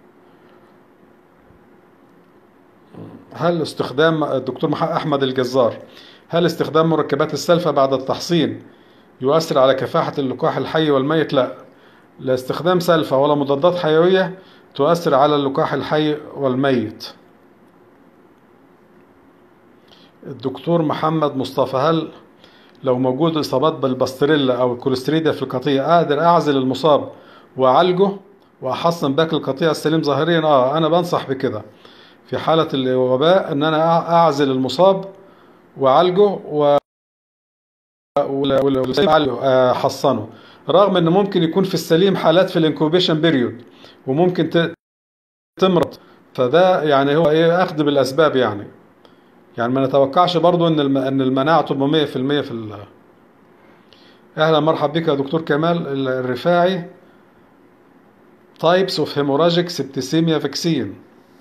هل استخدام الدكتور مح- أحمد الجزار هل استخدام مركبات السلفة بعد التحصين يؤثر على كفاحة اللقاح الحي والميت؟ لا لا استخدام سلفة ولا مضادات حيوية تؤثر على اللقاح الحي والميت الدكتور محمد مصطفى هل لو موجود إصابات بالباستريلا أو الكوليستريديا في القطيع أقدر أعزل المصاب وأعالجه وأحصن باقي القطيع السليم ظاهريا؟ آه أنا بنصح بكده في حالة الوباء إن أنا أعزل المصاب وأعالجه و وال- وال- والسليم أعالجه، أحصنه رغم إن ممكن يكون في السليم حالات في الانكوبيشن بيريود وممكن ت- تمرض فده يعني هو ايه اخذ بالاسباب يعني يعني ما نتوقعش برضو ان الم- ان المناعه تبقى 100% في ال اهلا مرحب بك يا دكتور كمال ال- الرفاعي تايبس اوف هيموراجيك سبتيسيميا فاكسين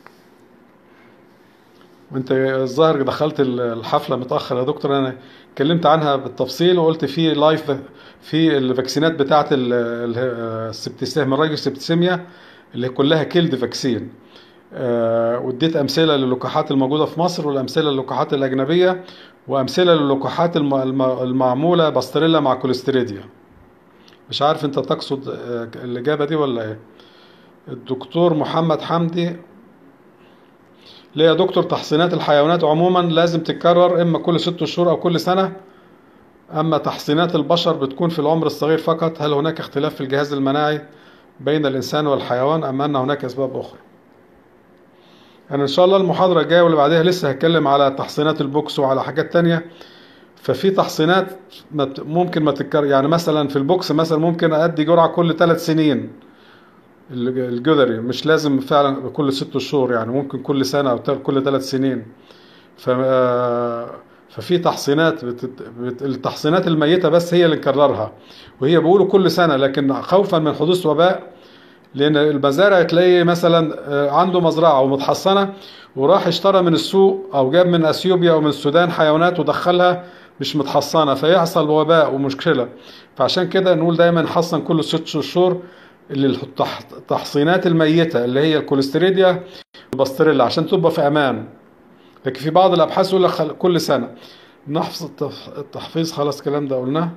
وانت الظاهر دخلت ال- الحفله متاخر يا دكتور انا اتكلمت عنها بالتفصيل وقلت في لايف في الفاكسينات بتاعه السبتيسيميا هيموراجيك سبتيسيميا اللي كلها كيلد فاكسين آه، واديت امثله للقاحات الموجوده في مصر والامثله للقاحات الاجنبيه وامثله للقاحات الم- الم- المعموله باستريلا مع كوليستريديا مش عارف انت تقصد آه، الاجابه دي ولا ايه الدكتور محمد حمدي ليه يا دكتور تحصينات الحيوانات عموما لازم تتكرر اما كل ست شهور او كل سنه اما تحصينات البشر بتكون في العمر الصغير فقط هل هناك اختلاف في الجهاز المناعي بين الانسان والحيوان ام ان هناك اسباب اخرى انا ان شاء الله المحاضره الجايه واللي بعدها لسه هتكلم على تحصينات البوكس وعلى حاجات تانية ففي تحصينات ما بت- ممكن ما تتكرر يعني مثلا في البوكس مثلا ممكن ادي جرعه كل ثلاث سنين الج- الجدري مش لازم فعلا كل ست شهور يعني ممكن كل سنه او تل- كل ثلاث سنين ف ففي تحصينات بت... بت... التحصينات الميته بس هي اللي نكررها وهي بيقولوا كل سنه لكن خوفا من حدوث وباء لان المزارع تلاقي مثلا آه، عنده مزرعه ومتحصنه وراح اشترى من السوق او جاب من اثيوبيا او من السودان حيوانات ودخلها مش متحصنه فيحصل وباء ومشكله فعشان كده نقول دايما حصن كل ست شهور اللي التح- التحصينات الميته اللي هي الكوليستريديا والباستريلا عشان تبقى في امان لكن في بعض الابحاث يقول لك خل- كل سنه نحفظ التف- التحفيظ خلاص الكلام ده قلناه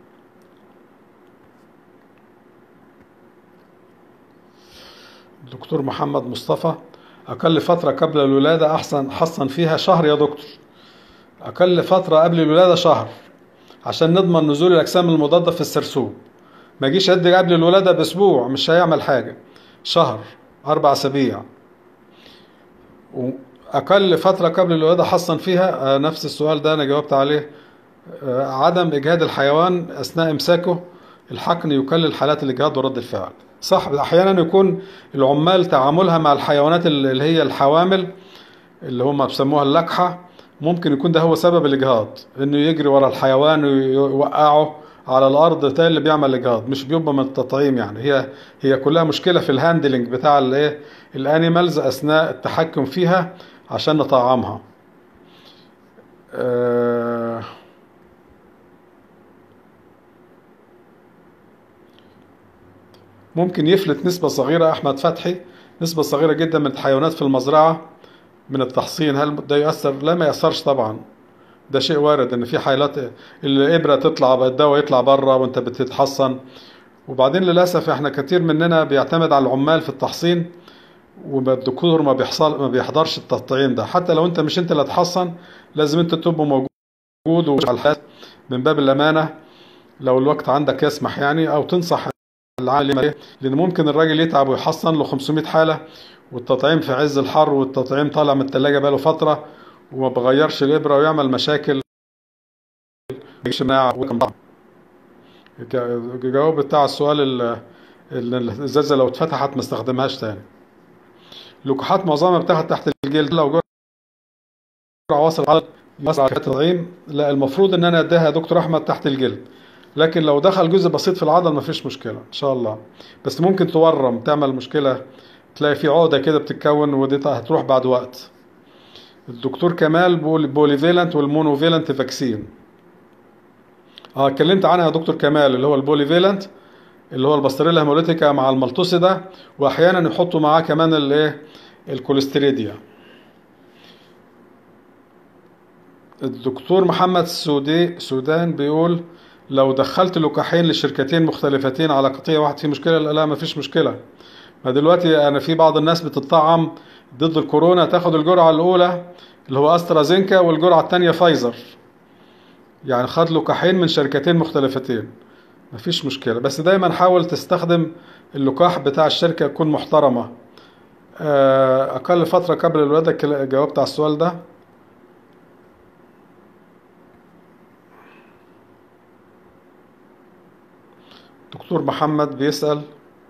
دكتور محمد مصطفى أقل فترة قبل الولادة أحسن حصن فيها شهر يا دكتور أقل فترة قبل الولادة شهر عشان نضمن نزول الأجسام المضادة في السرسوب ما يجيش قد قبل الولادة بأسبوع مش هيعمل حاجة شهر أربع أسابيع أقل فترة قبل الولادة حصن فيها آه، نفس السؤال ده أنا جاوبت عليه آه، عدم إجهاد الحيوان أثناء إمساكه الحقن يقلل حالات الإجهاض ورد الفعل صح أحيانا يكون العمال تعاملها مع الحيوانات اللي هي الحوامل اللي هم بيسموها اللقحة ممكن يكون ده هو سبب الإجهاض إنه يجري ورا الحيوان ويوقعه على الأرض ده اللي بيعمل الإجهاض مش بيبقى من التطعيم يعني هي هي كلها مشكلة في الهاندلنج بتاع الإيه الأنيمالز أثناء التحكم فيها عشان نطعمها آه ممكن يفلت نسبة صغيرة أحمد فتحي نسبة صغيرة جدا من الحيوانات في المزرعة من التحصين هل ده يؤثر؟ لا ما يأثرش طبعا ده شيء وارد ان في حالات الابره تطلع الدواء يطلع بره وانت بتتحصن وبعدين للاسف احنا كتير مننا بيعتمد على العمال في التحصين والدكتور ما بيحصل ما بيحضرش التطعيم ده حتى لو انت مش انت اللي هتحصن لازم انت تبقى موجود وعلى الحال من باب الامانه لو الوقت عندك يسمح يعني او تنصح العالم لان ممكن الراجل يتعب ويحصن له 500 حاله والتطعيم في عز الحر والتطعيم طالع من الثلاجه بقاله فتره وما بغيرش الابره ويعمل مشاكل الجواب بتاع السؤال ال- ال- الازازه لو اتفتحت ما استخدمهاش تاني اللقاحات معظمها بتاخد تحت الجلد لو جرعه وصل على وصل على التطعيم لا المفروض ان انا اديها يا دكتور احمد تحت الجلد لكن لو دخل جزء بسيط في العضل مفيش مشكله ان شاء الله بس ممكن تورم تعمل مشكله تلاقي في عقده كده بتتكون ودي هتروح بعد وقت الدكتور كمال بيقول بوليفيلنت والمونوفيلنت فاكسين اه اتكلمت عنها يا دكتور كمال اللي هو البوليفيلنت اللي هو الباستريلا هيموليتيكا مع المالتوسيدا واحيانا يحطوا معاه كمان الايه الكوليستريديا الدكتور محمد السودي سودان بيقول لو دخلت لقاحين لشركتين مختلفتين على قطيع واحد في مشكله لا, لا مفيش مشكله ما دلوقتي انا في بعض الناس بتطعم ضد الكورونا تاخد الجرعه الاولى اللي هو استرازينكا والجرعه الثانيه فايزر يعني خد لقاحين من شركتين مختلفتين مفيش مشكله بس دايما حاول تستخدم اللقاح بتاع الشركه يكون محترمه اقل فتره قبل الولاده جاوبت على السؤال ده دكتور محمد بيسأل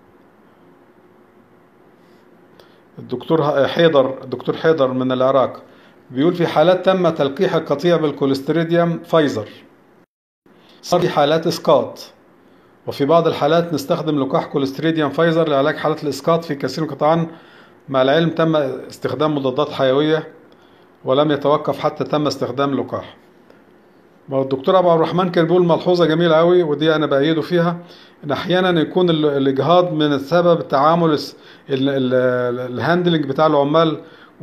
الدكتور حيدر الدكتور حيدر من العراق بيقول في حالات تم تلقيح القطيع بالكوليستريديوم فايزر صار في حالات اسقاط وفي بعض الحالات نستخدم لقاح كوليستريديوم فايزر لعلاج حالات الاسقاط في كثير من القطعان مع العلم تم استخدام مضادات حيويه ولم يتوقف حتى تم استخدام لقاح ما هو الدكتور ابو عبد الرحمن كان بيقول ملحوظه جميله قوي ودي انا بايده فيها ان احيانا يكون الاجهاض من السبب التعامل الهاندلنج بتاع العمال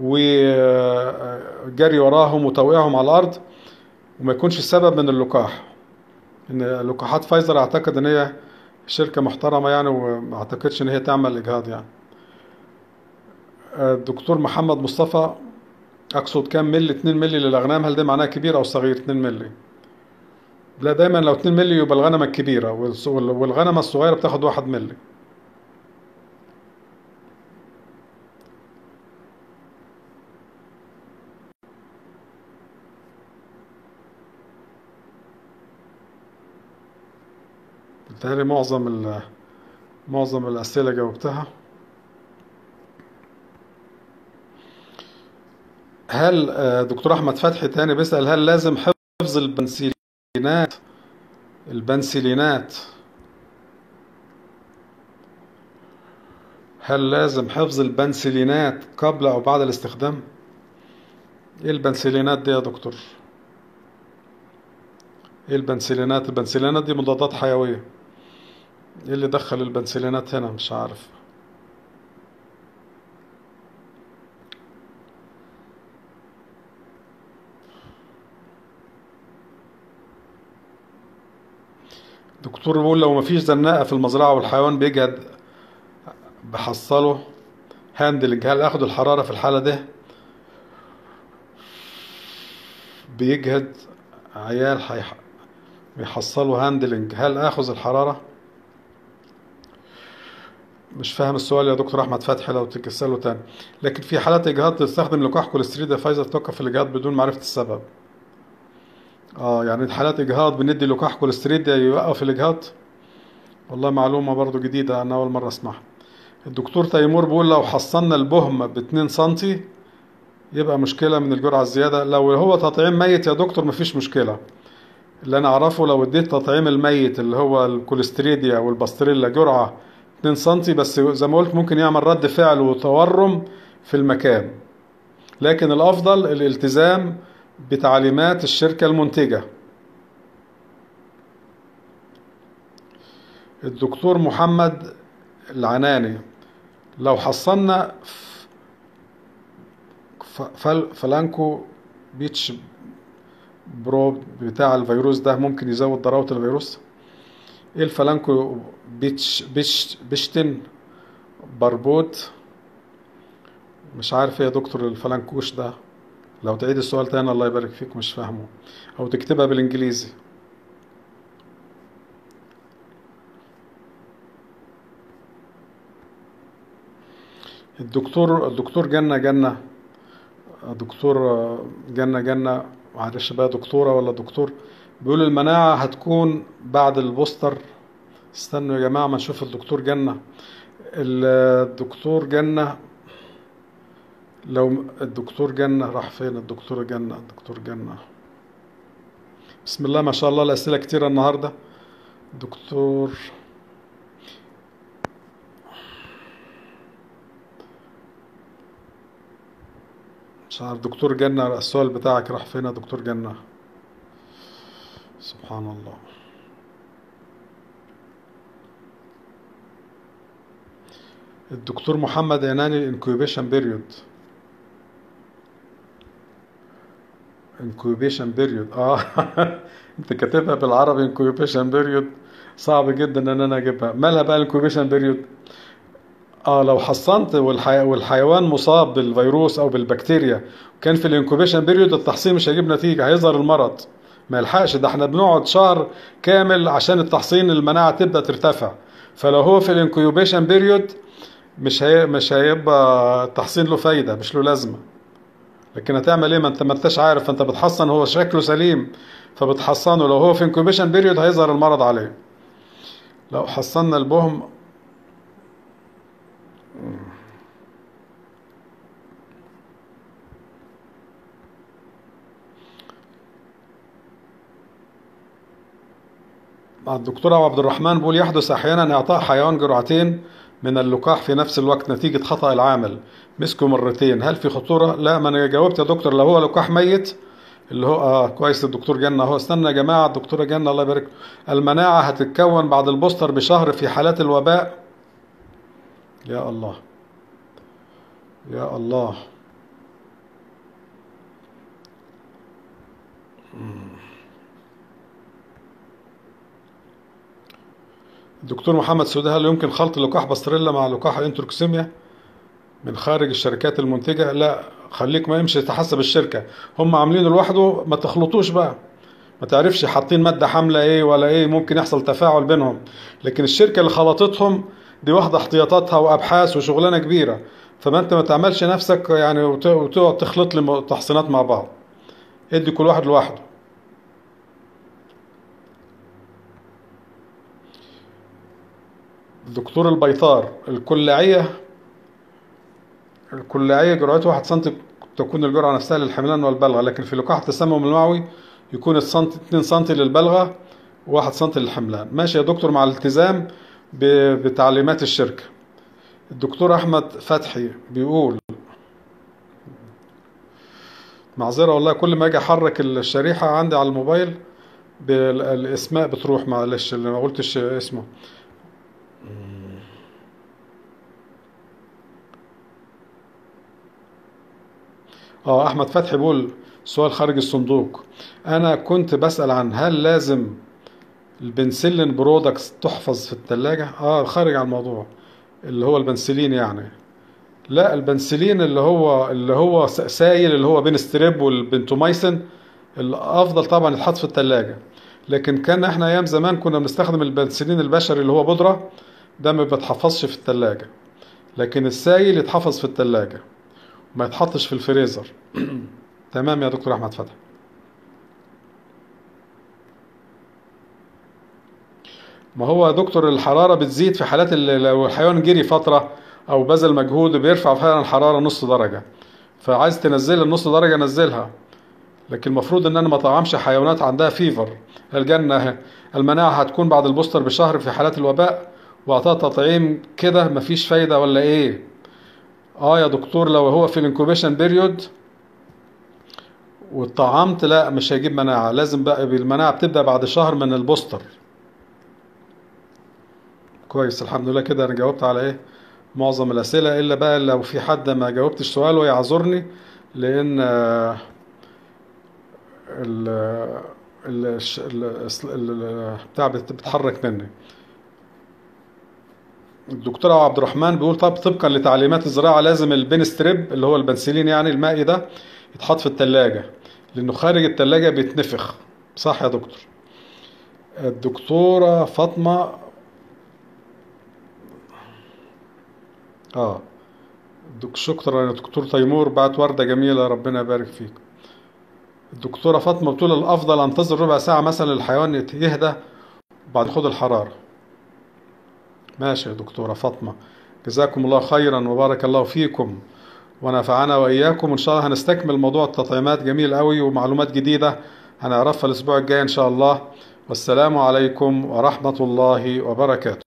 وجري وراهم وتوقيعهم على الارض وما يكونش السبب من اللقاح ان لقاحات فايزر اعتقد ان هي شركه محترمه يعني وما اعتقدش ان هي تعمل اجهاض يعني الدكتور محمد مصطفى اقصد كام ملي 2 ملي للاغنام هل ده معناه كبير او صغير 2 ملي لا دايما لو 2 ملي يبقى الغنمه الكبيره والغنمه الصغيره بتاخد 1 ملي بالتالي معظم معظم الأسئلة جاوبتها هل دكتور أحمد فتحي تاني بيسأل هل لازم حفظ البنسلينات البنسلينات هل لازم حفظ البنسلينات قبل أو بعد الاستخدام؟ إيه البنسلينات دي يا دكتور؟ إيه البنسلينات؟ البنسلينات دي مضادات حيوية ايه اللي دخل البنسلينات هنا مش عارف دكتور بيقول لو مفيش زناقة في المزرعة والحيوان بيجهد بحصله هاندلنج هل اخد الحرارة في الحالة دي بيجهد عيال حيح... بيحصلوا هاندلنج هل اخذ الحرارة مش فاهم السؤال يا دكتور احمد فتحي لو تكسله تاني لكن في حالات اجهاض تستخدم لقاح كوليستريدا فايزر توقف الاجهاض بدون معرفة السبب اه يعني حالات اجهاض بندي لقاح كوليستريدا يوقف الاجهاض والله معلومة برضو جديدة انا اول مرة اسمعها الدكتور تيمور بيقول لو حصلنا البهم باتنين سنتي يبقى مشكلة من الجرعة الزيادة لو هو تطعيم ميت يا دكتور مفيش مشكلة اللي انا اعرفه لو اديت تطعيم الميت اللي هو الكوليستريديا والباستريلا جرعة 2 سنتي بس زي ما قلت ممكن يعمل رد فعل وتورم في المكان لكن الافضل الالتزام بتعليمات الشركة المنتجة الدكتور محمد العناني لو حصلنا فلانكو بيتش برو بتاع الفيروس ده ممكن يزود ضراوة الفيروس ايه الفلانكو بيتش بيش بيشتن بربوت مش عارف ايه يا دكتور الفلانكوش ده لو تعيد السؤال تاني الله يبارك فيك مش فاهمه او تكتبها بالانجليزي الدكتور الدكتور جنة جنة دكتور جنة جنة معلش بقى دكتورة ولا دكتور بيقول المناعة هتكون بعد البوستر استنوا يا جماعة ما نشوف الدكتور جنة الدكتور جنة لو الدكتور جنة راح فين الدكتور جنة الدكتور جنة بسم الله ما شاء الله الأسئلة كتيرة النهاردة دكتور مش عارف دكتور جنة السؤال بتاعك راح فين يا دكتور جنة سبحان الله الدكتور محمد عناني الانكوبيشن بيريود انكوبيشن بيريود اه انت كاتبها بالعربي انكوبيشن بيريود صعب جدا ان انا اجيبها مالها بقى الانكوبيشن بيريود اه لو حصنت والحي... والحيوان مصاب بالفيروس او بالبكتيريا وكان في الانكوبيشن بيريود التحصين مش هيجيب نتيجه هيظهر المرض ما يلحقش ده احنا بنقعد شهر كامل عشان التحصين المناعه تبدا ترتفع فلو هو في الانكوبيشن بيريود مش هي... مش هيبقى التحصين له فايده مش له لازمه لكن هتعمل ايه ما انت ما انتش عارف انت بتحصن هو شكله سليم فبتحصنه لو هو في انكوبيشن بيريود هيظهر المرض عليه لو حصنا البهم مع الدكتور أبو عبد الرحمن بيقول يحدث أحيانا إعطاء حيوان جرعتين من اللقاح في نفس الوقت نتيجة خطأ العامل مسكه مرتين هل في خطورة؟ لا ما أنا جاوبت يا دكتور لو هو لقاح ميت اللي هو اه كويس الدكتور جنة اهو استنى يا جماعة الدكتورة جنة الله يبارك المناعة هتتكون بعد البوستر بشهر في حالات الوباء يا الله يا الله الدكتور محمد سودة هل يمكن خلط لقاح باستريلا مع لقاح الانتروكسيميا من خارج الشركات المنتجة لا خليك ما يمشي تحسب الشركة هم عاملينه لوحده ما تخلطوش بقى ما تعرفش حاطين مادة حاملة ايه ولا ايه ممكن يحصل تفاعل بينهم لكن الشركة اللي خلطتهم دي واخدة احتياطاتها وابحاث وشغلانة كبيرة فما انت ما تعملش نفسك يعني وتقعد تخلط لي تحصينات مع بعض ادي كل واحد لوحده الدكتور البيطار الكلاعية الكلاعية جرعته 1 سم تكون الجرعة نفسها للحملان والبلغة لكن في لقاح التسمم المعوي يكون السنت 2 سم للبلغة و1 سم للحملان ماشي يا دكتور مع الالتزام بتعليمات الشركة الدكتور أحمد فتحي بيقول معذرة والله كل ما أجي أحرك الشريحة عندي على الموبايل الأسماء بتروح معلش اللي ما قلتش اسمه اه احمد فتحي بيقول سؤال خارج الصندوق انا كنت بسأل عن هل لازم البنسلين برودكتس تحفظ في الثلاجة اه خارج عن الموضوع اللي هو البنسلين يعني لا البنسلين اللي هو اللي هو سائل اللي هو بين ستريب والبنتومايسين الافضل طبعا يتحط في الثلاجة لكن كان احنا ايام زمان كنا بنستخدم البنسلين البشري اللي هو بودرة ده ما بيتحفظش في الثلاجة لكن السائل يتحفظ في الثلاجة ما يتحطش في الفريزر تمام يا دكتور احمد فتحي ما هو يا دكتور الحرارة بتزيد في حالات لو الحيوان جري فترة أو بذل مجهود بيرفع فعلا الحرارة نص درجة فعايز تنزل النص درجة نزلها لكن المفروض ان انا ما طعمش حيوانات عندها فيفر الجنة المناعة هتكون بعد البوستر بشهر في حالات الوباء واعطاها تطعيم كده مفيش فايدة ولا ايه اه يا دكتور لو هو في الانكوبيشن بيريود واتطعمت لا مش هيجيب مناعة لازم بقى المناعة بتبدأ بعد شهر من البوستر كويس الحمد لله كده انا جاوبت على ايه معظم الاسئله الا بقى لو في حد ما جاوبتش سؤاله يعذرني لان ال ال ال بتاع بتتحرك مني الدكتور عبد الرحمن بيقول طب طبقا لتعليمات الزراعه لازم البنستريب اللي هو البنسلين يعني المائي ده يتحط في الثلاجه لانه خارج الثلاجه بيتنفخ صح يا دكتور الدكتوره فاطمه اه دك شكرا يا دكتور تيمور بعت وردة جميلة ربنا يبارك فيك الدكتورة فاطمة بتقول الأفضل أنتظر ربع ساعة مثلا للحيوان يهدى بعد خد الحرارة ماشي يا دكتورة فاطمة جزاكم الله خيرا وبارك الله فيكم ونفعنا وإياكم إن شاء الله هنستكمل موضوع التطعيمات جميل قوي ومعلومات جديدة هنعرفها الأسبوع الجاي إن شاء الله والسلام عليكم ورحمة الله وبركاته